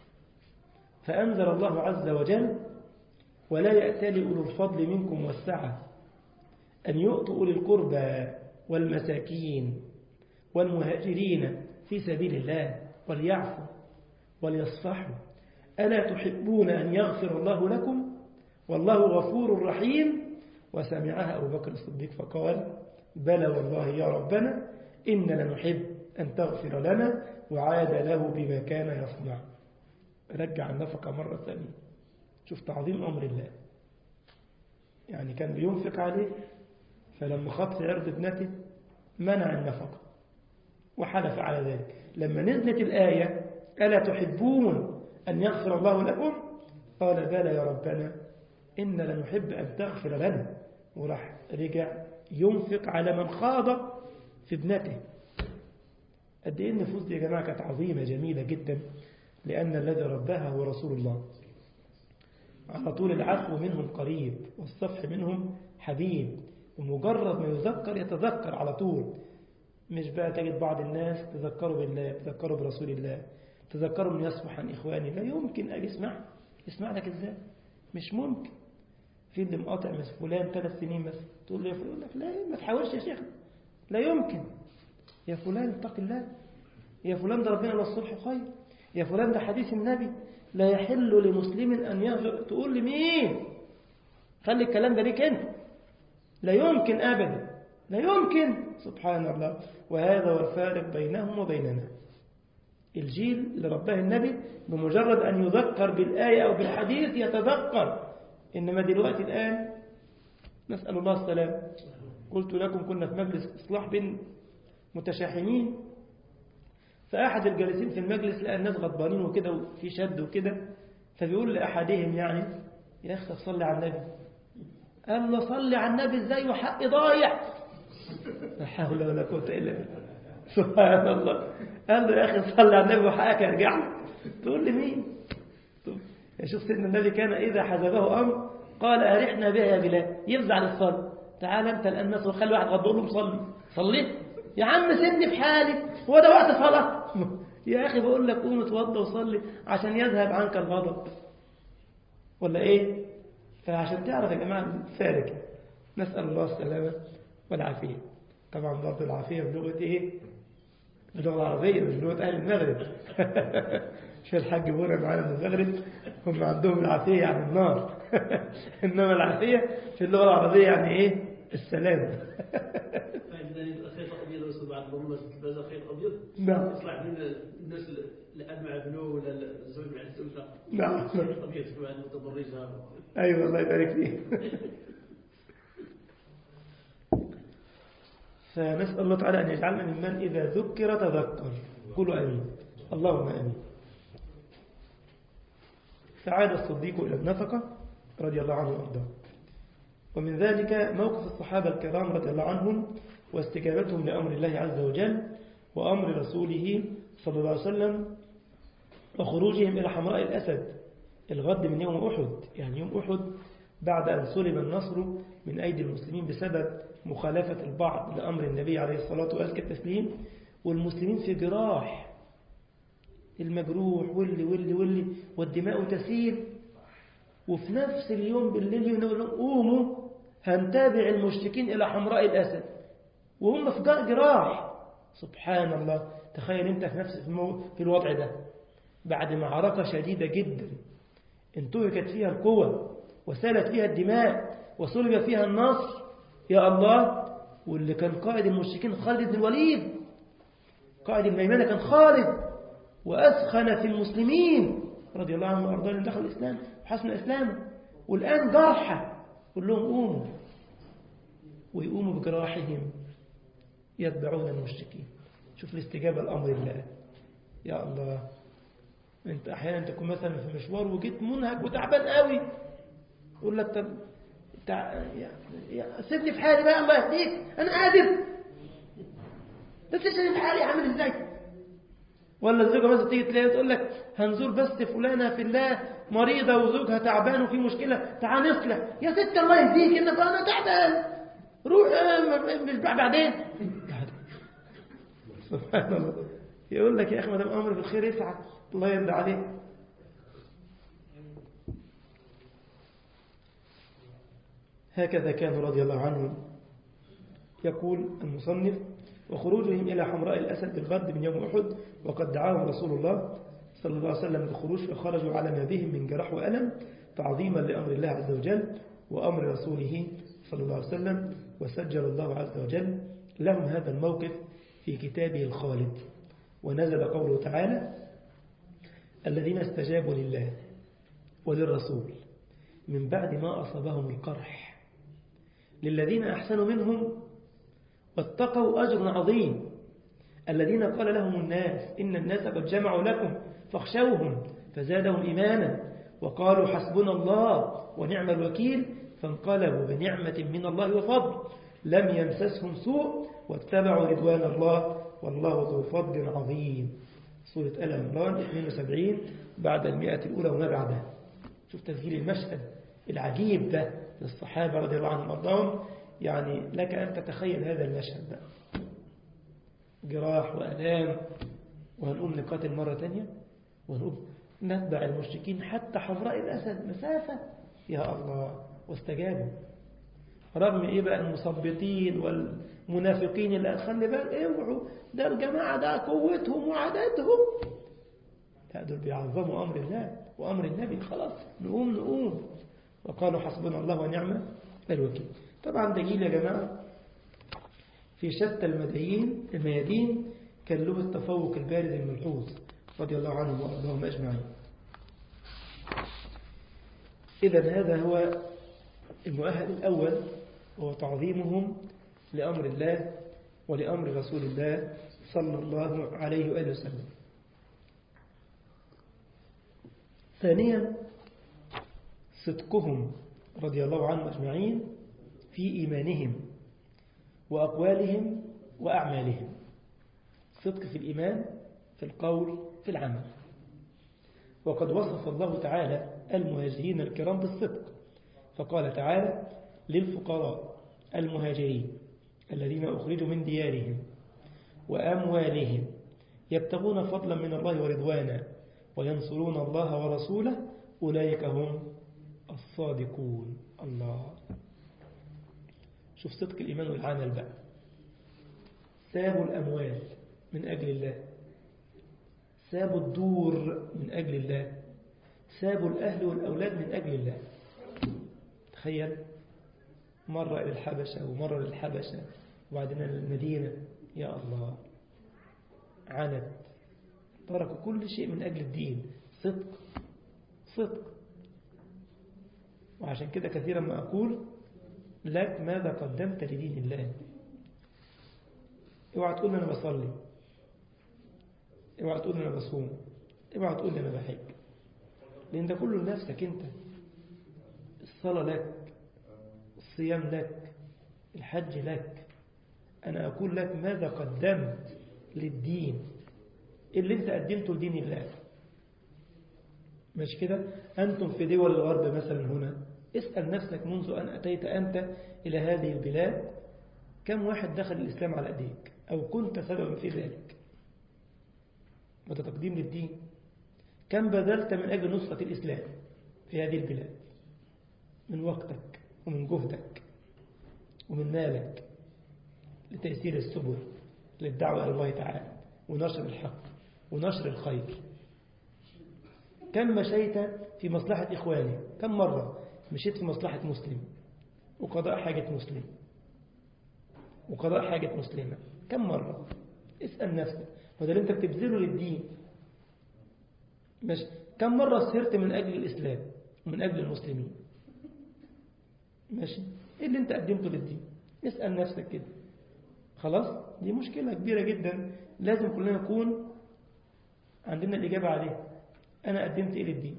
فأنزل الله عز وجل ولا يأتل أولو الفضل منكم والسعة أن يؤتوا أولي القربى والمساكين والمهاجرين في سبيل الله وليعفوا وليصفحوا ألا تحبون أن يغفر الله لكم والله غفور رحيم وسمعها أبو بكر الصديق فقال بلى والله يا ربنا إننا نحب أن تغفر لنا وعاد له بما كان يصنع رجع النفقة مرة ثانية شوف تعظيم أمر الله يعني كان بينفق عليه فلما خط في عرض ابنته منع النفقة وحلف على ذلك لما نزلت الآية ألا تحبون أن يغفر الله لكم قال بلى يا ربنا إن لنحب أن تغفر لنا وراح رجع ينفق على من خاض في ابنته قد إيه النفوس دي يا جماعة كانت عظيمة جميلة جدا لأن الذي رباها هو رسول الله على طول العفو منهم قريب والصفح منهم حبيب ومجرد ما يذكر يتذكر على طول مش بقى تجد بعض الناس تذكروا بالله تذكروا برسول الله تذكروا من يصفح عن إخواني لا يمكن أجي اسمع يسمع لك إزاي مش ممكن في اللي مقاطع من فلان ثلاث سنين بس تقول له يا فلان لك لا ما تحاولش يا شيخ لا يمكن يا فلان اتق الله يا فلان ده ربنا للصلح خير يا فلان ده حديث النبي لا يحل لمسلم أن يهجر تقول لمين خلي الكلام ده ليك انت لا يمكن ابدا لا يمكن سبحان الله وهذا هو الفارق بينهم وبيننا الجيل اللي رباه النبي بمجرد أن يذكر بالآية أو بالحديث يتذكر إنما دلوقتي الآن نسأل الله السلام قلت لكم كنا في مجلس إصلاح بين متشاحنين فأحد الجالسين في المجلس لقى الناس غضبانين وكده وفي شد وكده فبيقول لأحدهم يعني يا أخي صلي على النبي قال له صلي على النبي ازاي وحقي ضايع لا حول ولا قوة إلا بالله سبحان الله قال له يا أخي صلي على النبي وحقك يرجع لك تقول لي مين يا شوف سيدنا النبي كان إذا حزبه أمر قال أرحنا بها يا بلال يفزع للصلاة تعال أنت الآن الناس وخلي واحد غضب له صلي صلي يا عم سيبني في حالي هو ده وقت صلاة يا أخي بقول لك قوم اتوضى وصلي عشان يذهب عنك الغضب ولا إيه فعشان تعرف يا جماعة الفارق نسأل الله السلامة والعافية طبعا برضه العافية بلغة إيه باللغة العربية مش بلغة أهل المغرب مش الحاج بورا معانا من المغرب هم عندهم العافية يعني النار إنما العافية في اللغة العربية يعني إيه السلام خيط ابيض ويصير بعد ضمه تلبسه خيط ابيض نعم. يصلح من الناس الاب مع ابنه ولا الزوج مع الزوجه نعم. خيط ابيض بعد متبرجه أيوة الله يبارك فيك فنسأل الله تعالى أن يجعلنا ممن إذا ذكر تذكر قولوا أمين اللهم أمين فعاد الصديق إلى النفقة رضي الله عنه وأرضاه ومن ذلك موقف الصحابة الكرام رضي الله عنهم واستجابتهم لأمر الله عز وجل وأمر رسوله صلى الله عليه وسلم وخروجهم إلى حمراء الأسد الغد من يوم أحد يعني يوم أحد بعد أن سلب النصر من أيدي المسلمين بسبب مخالفة البعض لأمر النبي عليه الصلاة وأزكى التسليم والمسلمين في جراح المجروح واللي واللي واللي والدماء تسيل وفي نفس اليوم بالليل يقول لهم قوموا هنتابع المشركين إلى حمراء الأسد وهم في جراح سبحان الله تخيل أنت في نفس المو... في الوضع ده بعد معركة شديدة جدا انتهكت فيها القوة وسالت فيها الدماء وصلب فيها النصر يا الله واللي كان قائد المشركين خالد بن الوليد قائد الميمنة كان خالد وأسخن في المسلمين رضي الله عنه وأرضاه دخل الإسلام وحسن إسلامه والآن جرحى كلهم قوموا ويقوموا بجراحهم يتبعون المشركين شوف الاستجابة لأمر الله يا الله انت احيانا تكون مثلا في مشوار وجيت منهك وتعبان قوي يقول لك طب تع... يا... يا... سيبني في حالي بقى الله يهديك انا قادر بس سيبني في حالي عامل ازاي ولا الزوجه مثلا تيجي تلاقيها تقول لك هنزور بس فلانه في الله مريضه وزوجها تعبان وفي مشكله تعال نصلح يا ست الله يهديك انك انا تعبان روح مش بعدين سبحان الله يقول لك يا اخي ما دام امر بالخير يسعى الله يرضى عليه هكذا كان رضي الله عنهم يقول المصنف وخروجهم إلى حمراء الأسد بالغد من يوم أحد وقد دعاهم رسول الله صلى الله عليه وسلم بالخروج فخرجوا على ما بهم من جرح وألم تعظيما لأمر الله عز وجل وأمر رسوله صلى الله عليه وسلم وسجل الله عز وجل لهم هذا الموقف في كتابه الخالد ونزل قوله تعالى الذين استجابوا لله وللرسول من بعد ما أصابهم القرح للذين أحسنوا منهم واتقوا أجر عظيم الذين قال لهم الناس إن الناس قد جمعوا لكم فاخشوهم فزادهم إيمانا وقالوا حسبنا الله ونعم الوكيل فانقلبوا بنعمة من الله وفضل لم يمسسهم سوء واتبعوا رضوان الله والله ذو فضل عظيم سورة آل عمران 72 بعد المئة الأولى وما بعدها شوف تسجيل المشهد العجيب ده للصحابة رضي الله عنهم وارضاهم يعني لك أن تتخيل هذا المشهد ده جراح وألام وهنقوم نقاتل مرة تانية وهنقوم نتبع المشركين حتى حمراء الأسد مسافة يا الله واستجابوا رغم إيه بقى المثبطين والمنافقين اللي خلي بالك اوعوا ده الجماعة ده قوتهم وعددهم لا دول بيعظموا أمر الله وأمر النبي خلاص نقوم نقوم وقالوا حسبنا الله ونعم الوكيل طبعا ده جيل يا جماعة في شتى المدايين الميادين كان له التفوق البارز الملحوظ رضي الله عنهم وأرضاهم أجمعين إذا هذا هو المؤهل الأول وهو تعظيمهم لأمر الله ولأمر رسول الله صلى الله عليه وآله وسلم ثانيا صدقهم رضي الله عنهم أجمعين في إيمانهم وأقوالهم وأعمالهم صدق في الإيمان في القول في العمل وقد وصف الله تعالى المهاجرين الكرام بالصدق فقال تعالى للفقراء المهاجرين الذين أخرجوا من ديارهم وأموالهم يبتغون فضلا من الله ورضوانا وينصرون الله ورسوله أولئك هم الصادقون الله شوف صدق الإيمان والعمل بقى سابوا الأموال من أجل الله سابوا الدور من أجل الله سابوا الأهل والأولاد من أجل الله تخيل مرة إلى الحبشة ومرة للحبشة وبعدين المدينة يا الله عند تركوا كل شيء من أجل الدين صدق صدق وعشان كده كثيرا ما أقول لك ماذا قدمت لدين الله اوعى تقول أنا بصلي اوعى تقول أنا بصوم اوعى تقول أنا بحج لأن ده كله لنفسك أنت الصلاة لك الصيام لك الحج لك أنا أقول لك ماذا قدمت للدين اللي أنت قدمته لدين الله مش كده أنتم في دول الغرب مثلا هنا اسأل نفسك منذ أن أتيت أنت إلى هذه البلاد كم واحد دخل الإسلام على أيديك أو كنت سببا في ذلك وده تقديم للدين كم بذلت من أجل نصرة الإسلام في هذه البلاد من وقتك ومن جهدك ومن مالك لتيسير السبل للدعوة إلى الله تعالى ونشر الحق ونشر الخير كم مشيت في مصلحة إخواني كم مرة مشيت في مصلحة مسلم وقضاء حاجة مسلم وقضاء حاجة مسلمة كم مرة اسأل نفسك وده اللي انت بتبذله للدين ماشي كم مرة سهرت من أجل الإسلام ومن أجل المسلمين ماشي ايه اللي انت قدمته للدين اسأل نفسك كده خلاص دي مشكلة كبيرة جدا لازم كلنا نكون عندنا الإجابة عليها أنا قدمت إيه للدين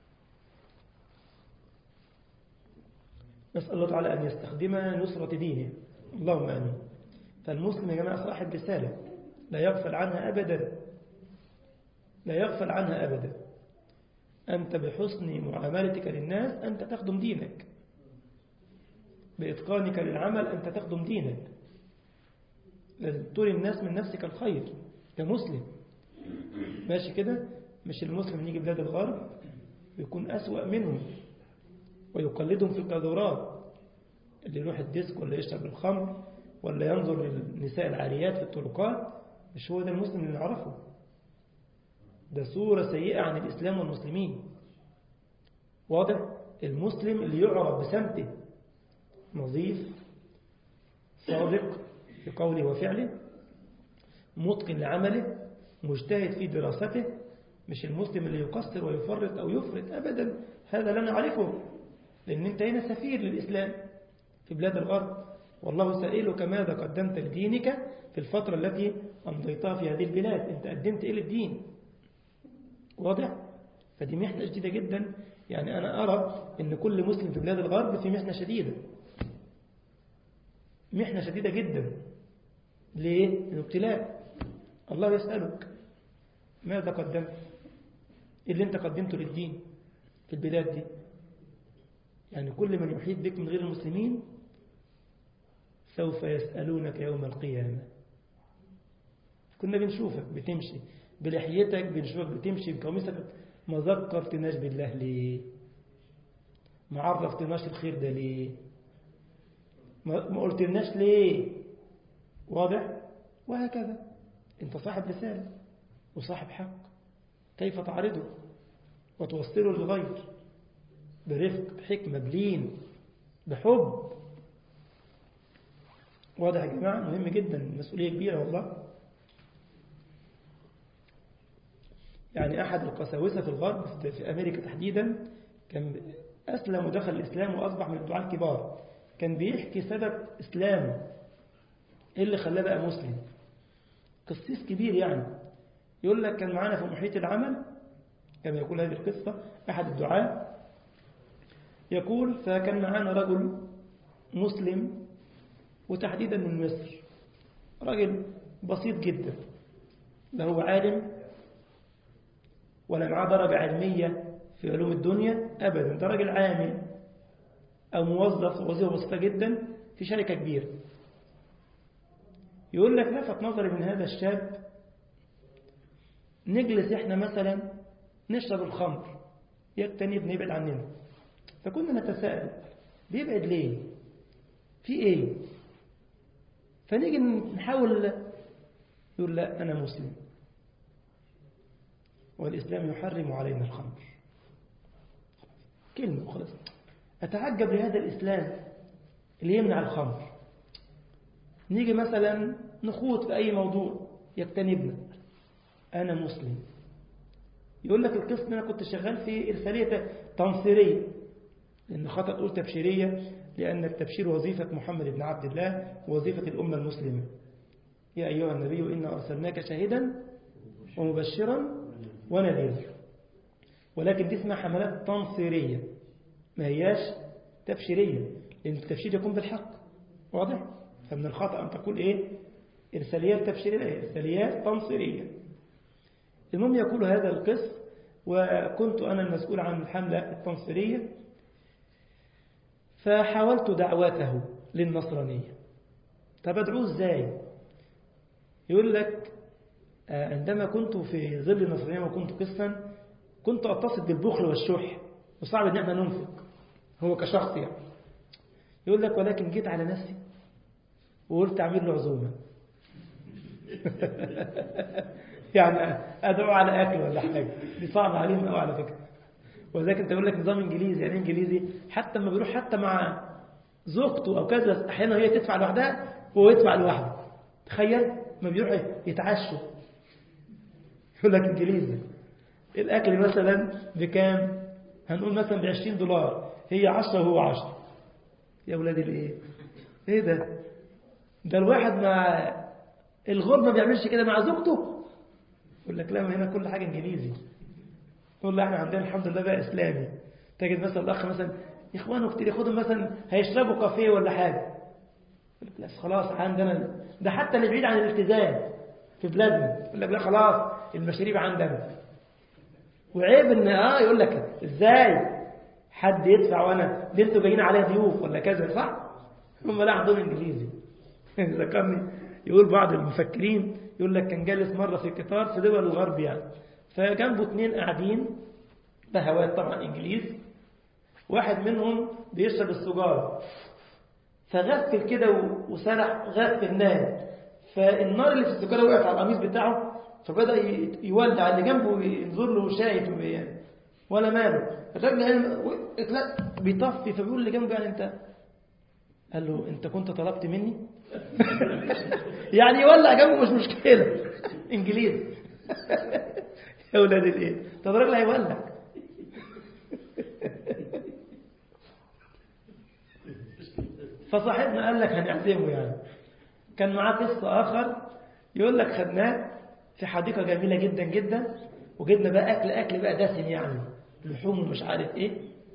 نسأل الله تعالى أن يستخدمنا نصرة دينه اللهم آمين فالمسلم يا جماعة صاحب رسالة لا يغفل عنها أبدا لا يغفل عنها أبدا أنت بحسن معاملتك للناس أنت تخدم دينك بإتقانك للعمل أنت تخدم دينك لازم تري الناس من نفسك الخير كمسلم ماشي كده مش المسلم يجي بلاد الغرب ويكون أسوأ منهم ويقلدهم في القاذورات اللي يروح الديسك ولا يشرب الخمر ولا ينظر للنساء العاريات في الطرقات مش هو ده المسلم اللي نعرفه ده صورة سيئة عن الإسلام والمسلمين واضح المسلم اللي يعرف بسمته نظيف صادق في قوله وفعله متقن لعمله مجتهد في دراسته مش المسلم اللي يقصر ويفرط أو يفرط أبدا هذا لا نعرفه لأن أنت هنا سفير للإسلام في بلاد الغرب والله سائلك ماذا قدمت لدينك في الفترة التي أمضيتها في هذه البلاد أنت قدمت إيه للدين واضح؟ فدي محنة شديدة جدا يعني أنا أرى أن كل مسلم في بلاد الغرب في محنة شديدة محنة شديدة جدا ليه؟ ابتلاء الله يسألك ماذا قدمت اللي انت قدمته للدين في البلاد دي يعني كل من يحيط بك من غير المسلمين سوف يسألونك يوم القيامة كنا بنشوفك بتمشي بلحيتك بنشوفك بتمشي بقميصك ما ذكرتناش بالله ليه ما عرفتناش الخير ده ليه ما قلتلناش ليه واضح وهكذا انت صاحب رسالة وصاحب حق كيف تعرضه وتوصله للغير برفق بحكمة بلين بحب واضح يا جماعة مهم جدا مسؤولية كبيرة والله يعني أحد القساوسة في الغرب في أمريكا تحديدا كان أسلم ودخل الإسلام وأصبح من الدعاة الكبار كان بيحكي سبب إسلامه إيه اللي خلاه بقى مسلم قسيس كبير يعني يقول لك كان معانا في محيط العمل كما يقول هذه القصة أحد الدعاة يقول فكان معانا رجل مسلم وتحديدا من مصر راجل بسيط جدا لا هو عالم ولا معاه درجة علمية في علوم الدنيا أبدا ده راجل عامل أو موظف وظيفة بسيطة جدا في شركة كبيرة يقول لك لفت نظري من هذا الشاب نجلس احنا مثلا نشرب الخمر يجتنب يبعد عننا فكنا نتساءل بيبعد ليه في ايه فنيجي نحاول يقول لا أنا مسلم والإسلام يحرم علينا الخمر كلمة وخلاص أتعجب لهذا الإسلام اللي يمنع الخمر نيجي مثلا نخوض في أي موضوع يجتنبنا أنا مسلم يقول لك القسم أنا كنت شغال في إرسالية تنصيرية لأن خطأ تقول تبشيرية لأن التبشير وظيفة محمد بن عبد الله وظيفة الأمة المسلمة يا أيها النبي إنا أرسلناك شاهدا ومبشرا ونذيرا ولكن دي اسمها حملات تنصيرية ما هياش تبشيرية لأن التبشير يكون بالحق واضح فمن الخطأ أن تقول إيه إرساليات تبشيرية إرساليات تنصيرية المهم يقول هذا القسم وكنت أنا المسؤول عن الحملة التنصيرية فحاولت دعوته للنصرانية طب أدعوه إزاي يقول لك عندما كنت في ظل النصرانية وكنت قسما كنت أتصل بالبخل والشح وصعب أن احنا ننفق هو كشخص يعني يقول لك ولكن جيت على نفسي وقلت أعمل له عزومة يعني أدعو على أكل ولا حاجة دي صعبة عليهم قوي على فكرة ولذلك انت يقول لك نظام انجليزي يعني انجليزي حتى لما بيروح حتى مع زوجته او كذا احيانا هي تدفع لوحدها وهو يدفع لوحده تخيل ما بيروح يتعشوا يقول لك انجليزي الاكل مثلا بكام هنقول مثلا ب 20 دولار هي 10 وهو 10 يا ولادي الايه ايه ده ده الواحد مع الغرب ما بيعملش كده مع زوجته يقول لك لا ما هنا كل حاجه انجليزي تقول له احنا عندنا الحمد لله بقى اسلامي تجد مثلا الاخ مثلا اخوانه كتير ياخدهم مثلا هيشربوا كافيه ولا حاجه يقول لك لا خلاص عندنا ده حتى اللي بعيد عن الالتزام في بلادنا يقول لك لا خلاص المشاريب عندنا وعيب ان اه يقول لك ازاي حد يدفع وانا دي انتوا جايين عليها ضيوف ولا كذا صح هم لا عندهم انجليزي ذكرني يقول بعض المفكرين يقول لك كان جالس مره في قطار في دول الغرب يعني فجنبه اثنين قاعدين بهوات طبعا انجليز واحد منهم بيشرب السجارة فغفل كده وسرح غفل نام فالنار اللي في السجارة وقعت على القميص بتاعه فبدأ يولع اللي جنبه ينظر له شايف ولا ماله الراجل يعني بيطفي فبيقول اللي جنبه يعني انت قال له انت كنت طلبت مني يعني يولع جنبه مش مشكلة انجليزي يا ولاد الايه طب الراجل هيولع فصاحبنا قال لك هنعزمه يعني كان معاه قصة آخر يقول لك خدناه في حديقة جميلة جدا جدا وجبنا بقى أكل أكل بقى دسم يعني لحوم ومش عارف إيه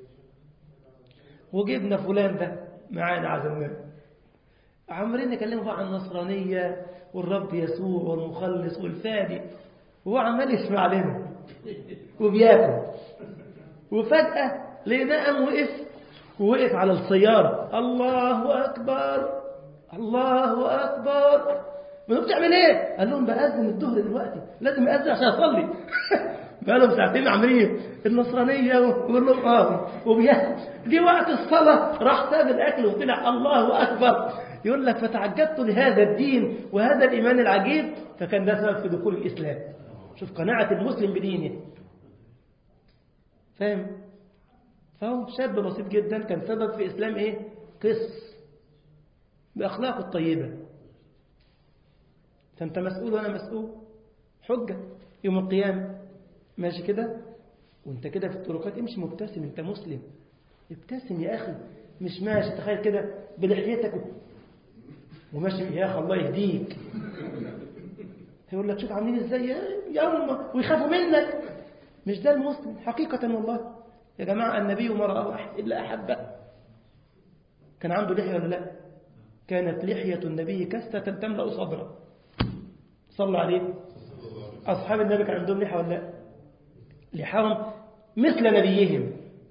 وجبنا فلان ده معانا عزمناه عمالين نكلمه بقى عن النصرانية والرب يسوع والمخلص والفادي وهو عمال يسمع لنا وبياكل وفجأة لقيناه قام وقف ووقف على السيارة الله أكبر الله أكبر ما بتعمل ايه؟ قال لهم بأذن الظهر دلوقتي لازم أذن عشان أصلي بقى لهم ساعتين عاملين النصرانية ويقول لهم اه وبياكل دي وقت الصلاة راح ساب الأكل وطلع الله أكبر يقول لك فتعجبت لهذا الدين وهذا الإيمان العجيب فكان ده سبب في دخول الإسلام شوف قناعة المسلم بدينه فاهم فهو شاب بسيط جدا كان سبب في إسلام إيه قس بأخلاقه الطيبة فأنت مسؤول وأنا مسؤول حجة يوم القيامة ماشي كده وانت كده في الطرقات امشي مبتسم انت مسلم ابتسم يا أخي مش ماشي تخيل كده بلحيتك وماشي يا أخي الله يهديك هيقول لك شوف عاملين ازاي يا أمة ويخافوا منك مش ده المسلم حقيقة والله يا جماعة النبي ما رأى أحد إلا أحبه كان عنده لحية ولا لا كانت لحية النبي كستة تملأ صدره صلوا عليه أصحاب النبي كان عندهم لحية ولا لا لحاهم مثل نبيهم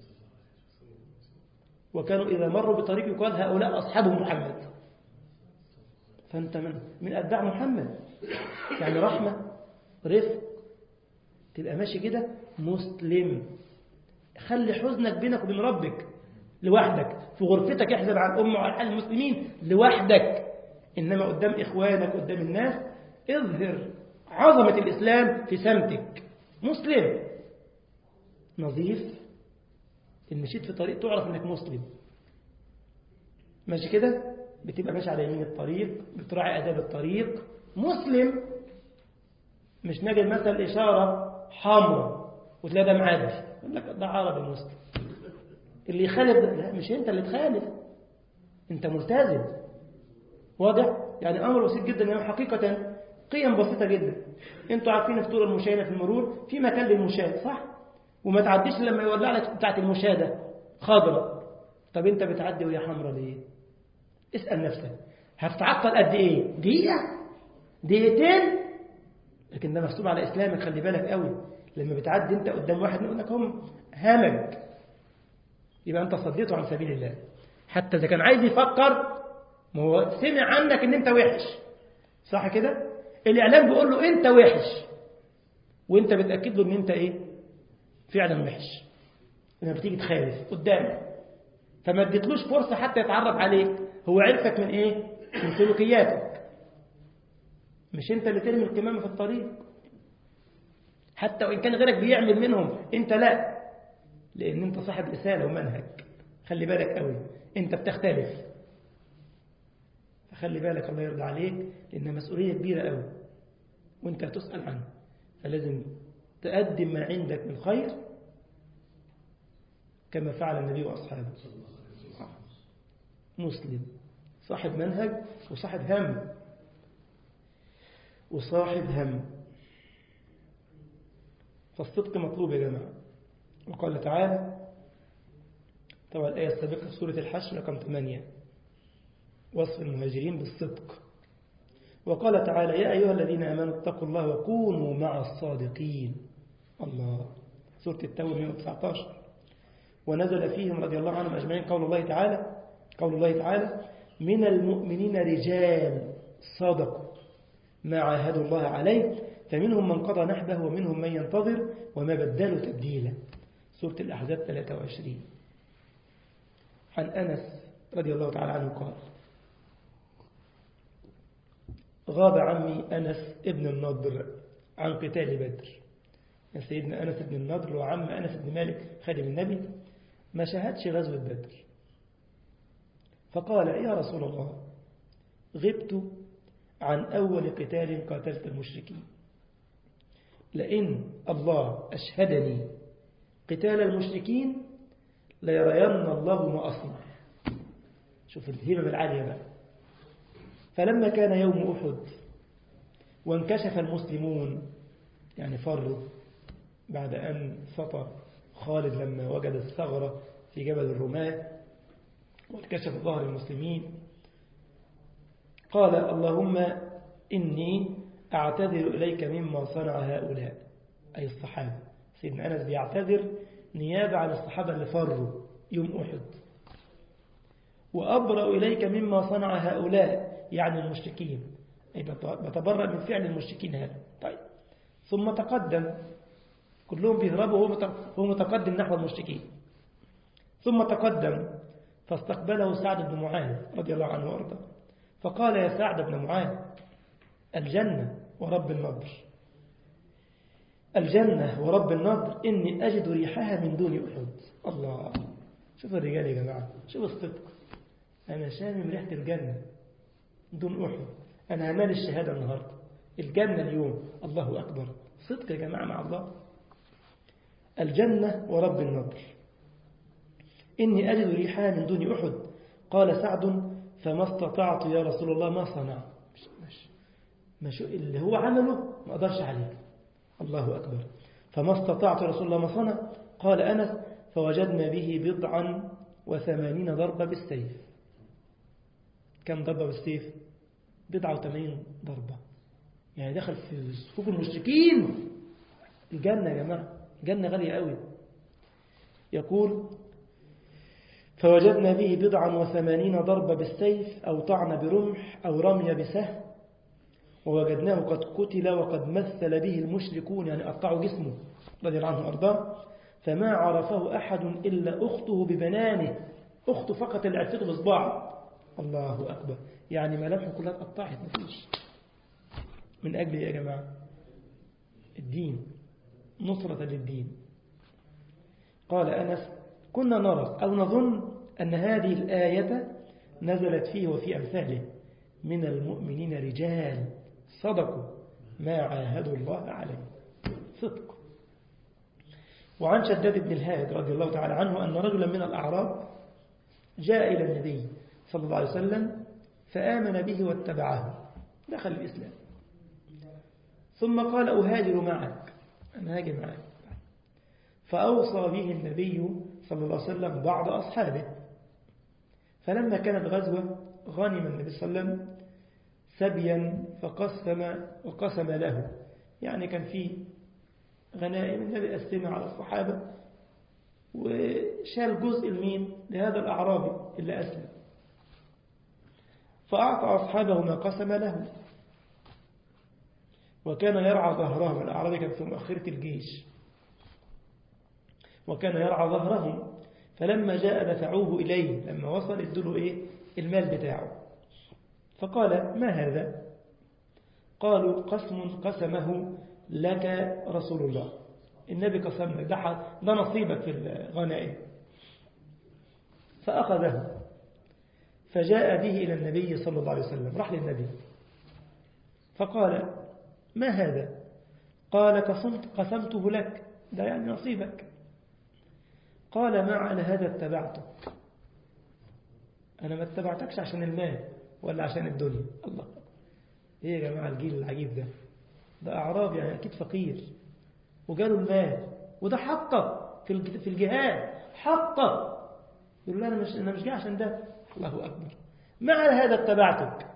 وكانوا إذا مروا بطريق يقال هؤلاء أصحاب محمد فأنت من, من أتباع محمد يعني رحمة رفق تبقى ماشي كده مسلم خلي حزنك بينك وبين ربك لوحدك في غرفتك احزن عن أمه وعن حال المسلمين لوحدك إنما قدام إخوانك قدام الناس اظهر عظمة الإسلام في سمتك مسلم نظيف إن مشيت في طريق تعرف إنك مسلم ماشي كده بتبقى ماشي على يمين الطريق بتراعي آداب الطريق مسلم مش نجد مثلا إشارة حمراء وتلاقي ده معدي يقول لك ده عربي مسلم اللي يخالف ده لا مش انت اللي تخالف انت ملتزم واضح يعني امر بسيط جدا يعني حقيقه قيم بسيطه جدا انتوا عارفين في طول المشاة في المرور في مكان للمشاة صح وما تعديش لما يولع لك بتاعه المشاة ده خضراء طب انت بتعدي وهي حمراء ليه اسال نفسك هتتعطل قد ايه دقيقه دقيقتين لكن ده محسوب على اسلامك خلي بالك قوي لما بتعدي انت قدام واحد يقول لك هم همج يبقى انت صديته عن سبيل الله حتى اذا كان عايز يفكر ما هو سمع عنك ان انت وحش صح كده الاعلام بيقول له انت وحش وانت بتاكد له ان انت ايه فعلا وحش لما بتيجي تخالف قدامه فما اديتلوش فرصه حتى يتعرف عليك هو عرفك من ايه من سلوكياتك مش انت اللي ترمي الكمامه في الطريق حتى وإن كان غيرك بيعمل منهم أنت لا لأن أنت صاحب رسالة ومنهج خلي بالك قوي أنت بتختلف فخلي بالك الله يرضى عليك لأنها مسؤولية كبيرة قوي وأنت هتسأل عنها فلازم تقدم ما عندك من خير كما فعل النبي وأصحابه مسلم صاحب منهج وصاحب هم وصاحب هم فالصدق مطلوب يا جماعة وقال تعالى طبعا الآية السابقة في سورة الحشر رقم 8 وصف المهاجرين بالصدق وقال تعالى يا أيها الذين آمنوا اتقوا الله وكونوا مع الصادقين الله سورة التوبة 119 ونزل فيهم رضي الله عنهم أجمعين قول الله تعالى قول الله تعالى من المؤمنين رجال صدقوا ما عاهدوا الله عليه فمنهم من قضى نحبه ومنهم من ينتظر وما بدلوا تبديلا سورة الأحزاب 23 عن أنس رضي الله تعالى عنه قال غاب عمي أنس ابن النضر عن قتال بدر سيدنا أنس بن النضر وعم أنس بن مالك خادم النبي ما شاهدش غزوة بدر فقال يا رسول الله غبت عن أول قتال قاتلت المشركين لئن الله أشهدني قتال المشركين ليرين الله ما أصنع شوف الهمم العالية بقى فلما كان يوم أحد وانكشف المسلمون يعني فروا بعد أن سطى خالد لما وجد الثغرة في جبل الرماة وانكشف ظهر المسلمين قال اللهم إني أعتذر إليك مما صنع هؤلاء أي الصحابة سيدنا أنس بيعتذر نيابة عن الصحابة اللي فروا يوم أحد وأبرأ إليك مما صنع هؤلاء يعني المشركين أي بتبرأ من فعل المشركين هذا طيب ثم تقدم كلهم بيهربوا وهو متقدم نحو المشركين ثم تقدم فاستقبله سعد بن معاذ رضي الله عنه وارضاه فقال يا سعد بن معاذ الجنة ورب النضر الجنة ورب النضر إني أجد ريحها من دون أحد الله شوف الرجال يا جماعة شوف الصدق أنا شامم ريحة الجنة دون أحد أنا همال الشهادة النهاردة الجنة اليوم الله أكبر صدق يا جماعة مع الله الجنة ورب النضر إني أجد ريحها من دون أحد قال سعد فما استطعت يا رسول الله ما صنع مش مش مش اللي هو عمله ما أقدرش عليه الله أكبر فما استطعت يا رسول الله ما صنع قال أنس فوجدنا به بضعا وثمانين ضربة بالسيف كم ضربة بالسيف بضعة وثمانين ضربة يعني دخل في صفوف المشركين الجنة يا جماعة جنة غالية قوي يقول فوجدنا به بضعا وثمانين ضربة بالسيف أو طعن برمح أو رمي بسهم ووجدناه قد قتل وقد مثل به المشركون يعني قطعوا جسمه رضي الله عنه أرضاه فما عرفه أحد إلا أخته ببنانه أخته فقط اللي عرفته بصباعه الله أكبر يعني ملامحه كلها اتقطعت مفيش من أجل يا جماعة الدين نصرة للدين قال أنس كنا نرى أو نظن أن هذه الآية نزلت فيه وفي أمثاله من المؤمنين رجال صدقوا ما عاهدوا الله عليه صدق وعن شداد بن الهاد رضي الله تعالى عنه أن رجلا من الأعراب جاء إلى النبي صلى الله عليه وسلم فآمن به واتبعه دخل الإسلام ثم قال أهاجر معك أنا هاجر معك فأوصى به النبي صلى الله عليه وسلم بعض أصحابه فلما كانت غزوة غنم النبي صلى الله عليه وسلم سبيا فقسم وقسم له يعني كان في غنائم النبي قسمها على الصحابة وشال جزء المين لهذا الأعرابي اللي أسلم فأعطى أصحابه ما قسم له وكان يرعى ظهرهم الأعرابي كان في مؤخرة الجيش وكان يرعى ظهرهم فلما جاء دفعوه إليه لما وصل ادوا إيه المال بتاعه فقال ما هذا قالوا قسم قسمه لك رسول الله النبي قسم لك ده, ده نصيبك في الغنائم فأخذه فجاء به إلى النبي صلى الله عليه وسلم راح للنبي فقال ما هذا قال قسمت قسمته لك ده يعني نصيبك قال ما على هذا اتبعته أنا ما اتبعتكش عشان المال ولا عشان الدنيا الله ايه يا جماعة الجيل العجيب ده ده أعراب يعني أكيد فقير وجاله المال وده حقه في في الجهاد حقه يقول له أنا مش أنا مش جاي عشان ده الله أكبر ما على هذا اتبعتك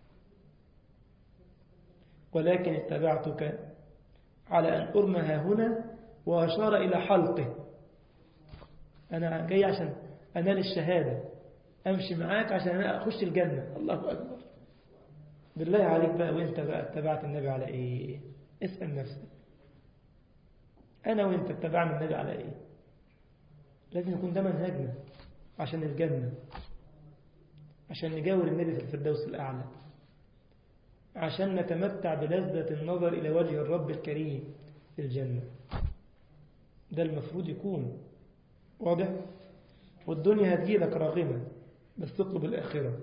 ولكن اتبعتك على أن أرمى هنا وأشار إلى حلقه أنا جاي عشان أنال الشهادة أمشي معاك عشان أنا أخش الجنة الله أكبر بالله عليك بقى وانت بقى اتبعت النبي على ايه اسأل نفسك انا وانت اتبعنا النبي على ايه لازم يكون ده منهجنا عشان الجنة عشان نجاور النبي في الفردوس الأعلى عشان نتمتع بلذة النظر إلى وجه الرب الكريم في الجنة ده المفروض يكون واضح والدنيا هتجيلك راغمة بس تطلب الآخرة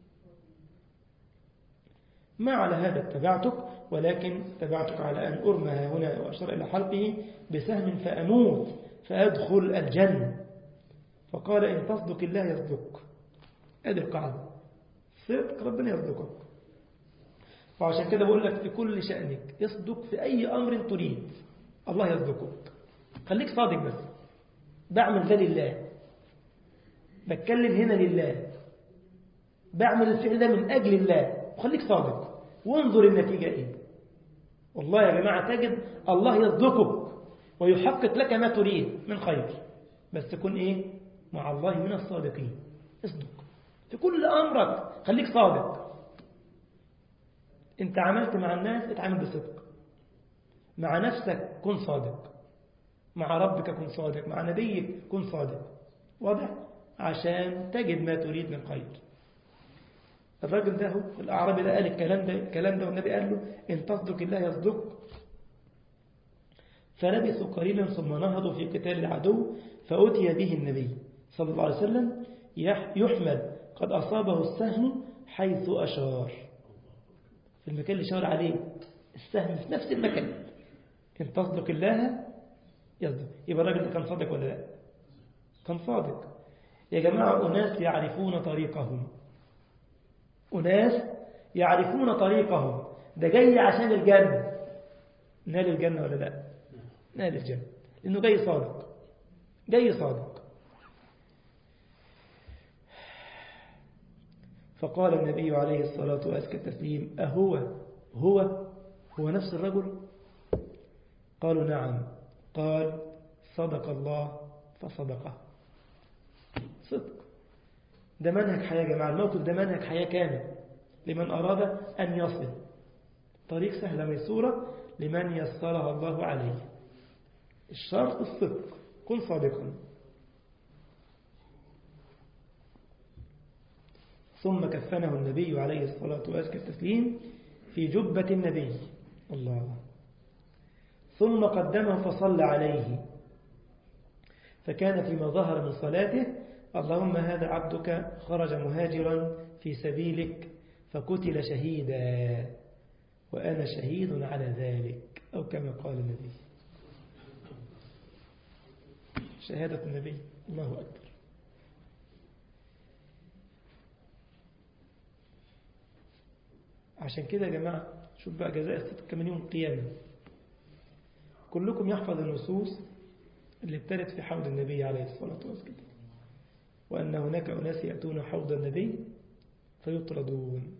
ما على هذا اتبعتك ولكن اتبعتك على أن أرمى هنا وأشار إلى حلقه بسهم فأموت فأدخل الجنة فقال إن تصدق الله يصدق هذه القاعدة صدق ربنا يصدقك وعشان كده بقول لك في كل شأنك يصدق في أي أمر تريد الله يصدقك خليك صادق بس بعمل ده لله بتكلم هنا لله بعمل الفعل ده من أجل الله وخليك صادق وانظر النتيجة إيه والله يا جماعة تجد الله يصدقك ويحقق لك ما تريد من خير بس تكون إيه مع الله من الصادقين اصدق في كل أمرك خليك صادق انت عملت مع الناس اتعامل بصدق مع نفسك كن صادق مع ربك كن صادق مع نبيك كن صادق واضح عشان تجد ما تريد من خير الراجل ده هو الأعرابي ده قال الكلام ده الكلام ده والنبي قال له إن تصدق الله يصدق فلبثوا قليلا ثم نهضوا في قتال العدو فأتي به النبي صلى الله عليه وسلم يحمد قد أصابه السهم حيث أشار في المكان اللي شار عليه السهم في نفس المكان إن تصدق الله يصدق يبقى الراجل ده كان صادق ولا لا كان صادق يا جماعة أناس يعرفون طريقهم أناس يعرفون طريقهم ده جاي عشان الجنة نال الجنة ولا لا نال الجنة لأنه جاي صادق جاي صادق فقال النبي عليه الصلاة وأزكى التسليم أهو هو هو نفس الرجل قالوا نعم قال صدق الله فصدقه صدق ده منهج حياة يا جماعة الموقف ده منهج حياة كامل لمن أراد أن يصل طريق سهلة ميسورة لمن يسرها الله عليه الشرط الصدق كن صادقا ثم كفنه النبي عليه الصلاة وأزكى التسليم في جبة النبي الله ثم قدمه فصلى عليه فكان فيما ظهر من صلاته اللهم هذا عبدك خرج مهاجرا في سبيلك فقتل شهيدا وأنا شهيد على ذلك أو كما قال النبي شهادة النبي الله أكبر عشان كده يا جماعة شوف بقى جزاء الصدق من يوم القيامة كلكم يحفظ النصوص اللي ابتدت في حوض النبي عليه الصلاة والسلام وأن هناك أناس يأتون حوض النبي فيطردون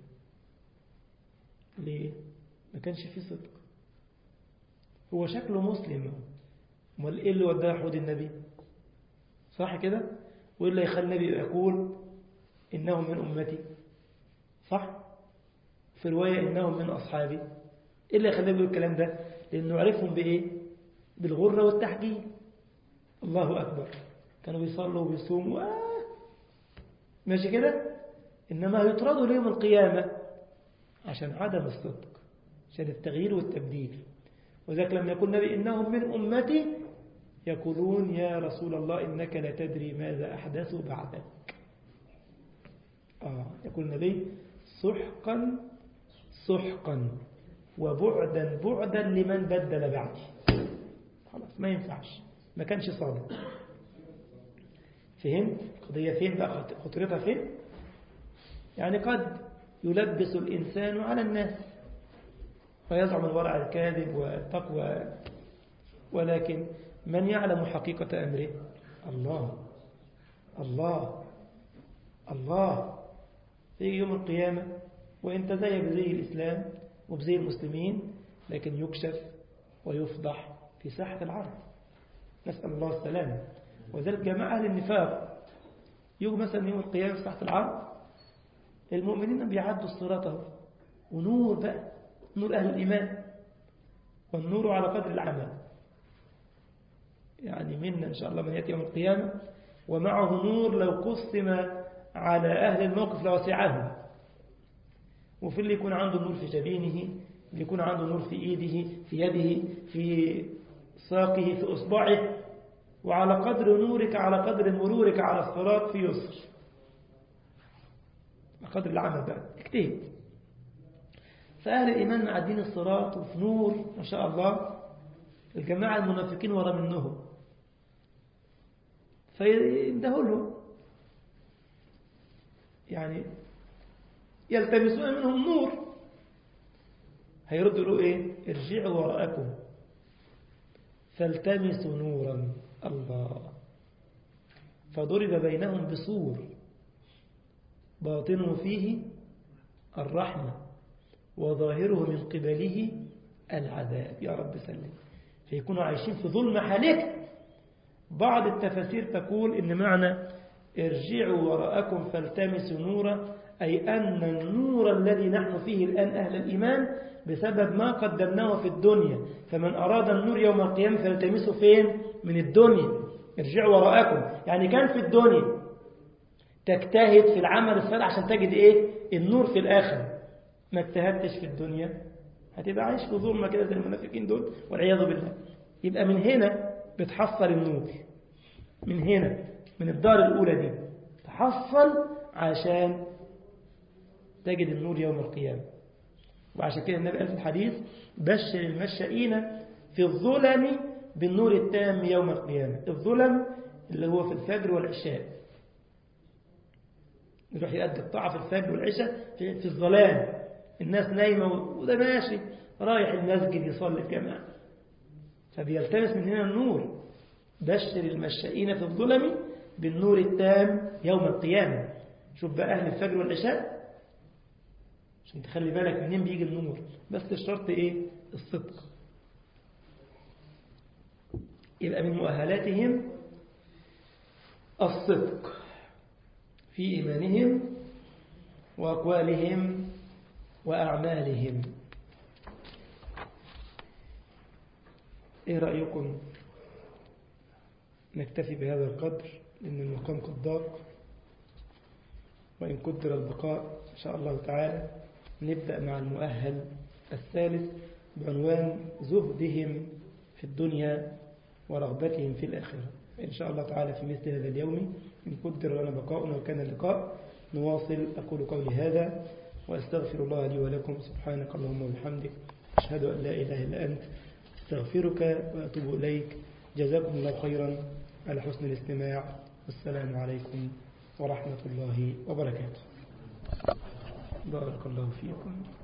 ليه؟ ما كانش فيه صدق هو شكله مسلم امال ايه اللي وداه حوض النبي صح كده وايه اللي يخلي النبي يقول انهم من امتي صح في روايه انهم من اصحابي ايه اللي يخليه يقول الكلام ده لانه عرفهم بايه بالغره والتحجيل الله اكبر كانوا بيصلوا وبيصوموا آه. ماشي كده انما يطردوا ليوم القيامه عشان عدم الصدق عشان التغيير والتبديل وذلك لما يقول النبي إنهم من أمتي يقولون يا رسول الله إنك لا تدري ماذا أحدثوا بعدك آه يقول النبي سحقا سحقا وبعدا بعدا لمن بدل بعدي خلاص ما ينفعش ما كانش صادق فهمت القضية فين بقى خطرتها فين يعني قد يلبس الإنسان على الناس ويزعم الورع الكاذب والتقوى ولكن من يعلم حقيقة أمره الله الله الله في يوم القيامة وإنت زي بزي الإسلام وبزي المسلمين لكن يكشف ويفضح في ساحة العرض نسأل الله السلامة وذلك جماعة أهل النفاق يجوا مثلا يوم القيامة في ساحة العرض المؤمنين بيعدوا الصراط ونور بقى نور أهل الإيمان والنور على قدر العمل يعني منا إن شاء الله من يأتي يوم القيامة ومعه نور لو قسم على أهل الموقف لوسعهم وفي اللي يكون عنده نور في جبينه اللي يكون عنده نور في إيده في يده في ساقه في أصبعه وعلى قدر نورك على قدر مرورك على الصراط في يسر على قدر العمل بقى اجتهد فأهل الإيمان معدين الصراط وفي نور ما شاء الله الجماعة المنافقين ورا منهم فيندهوا لهم يعني يلتمسون منهم نور هيردوا له ايه ارجعوا وراءكم فالتمسوا نورا الله فضرب بينهم بسور باطنه فيه الرحمة وظاهره من قبله العذاب يا رب سلم فيكونوا عايشين في ظلم حالك بعض التفاسير تقول إن معنى ارجعوا وراءكم فالتمسوا نورا أي أن النور الذي نحن فيه الآن أهل الإيمان بسبب ما قدمناه في الدنيا فمن أراد النور يوم القيامة فالتمسه فين من الدنيا ارجعوا وراءكم يعني كان في الدنيا تجتهد في العمل الصالح عشان تجد إيه النور في الآخر ما اجتهدتش في الدنيا هتبقى عايش في ظلمة كده زي المنافقين دول والعياذ بالله يبقى من هنا بتحصل النور من هنا من الدار الأولى دي تحصل عشان تجد النور يوم القيامة وعشان كده النبي قال في الحديث بشر المشائين في الظلم بالنور التام يوم القيامة الظلم اللي هو في الفجر والعشاء يروح يؤدي الطاعة في الفجر والعشاء في, في الظلام الناس نايمة وده ماشي رايح المسجد يصلي الجماعة فبيلتمس من هنا النور بشر المشائين في الظلم بالنور التام يوم القيامة شوف بقى أهل الفجر والعشاء عشان تخلي بالك منين بيجي النور بس الشرط إيه الصدق يبقى من مؤهلاتهم الصدق في إيمانهم وأقوالهم وأعمالهم إيه رأيكم نكتفي بهذا القدر لأن المقام قد ضاق وإن قدر البقاء إن شاء الله تعالى نبدأ مع المؤهل الثالث بعنوان زهدهم في الدنيا ورغبتهم في الآخرة إن شاء الله تعالى في مثل هذا اليوم إن قدر لنا بقاؤنا وكان اللقاء نواصل أقول قولي هذا وأستغفر الله لي ولكم سبحانك اللهم وبحمدك أشهد أن لا إله إلا أنت استغفرك وأتوب إليك جزاكم الله خيرا على حسن الاستماع والسلام عليكم ورحمة الله وبركاته بارك الله فيكم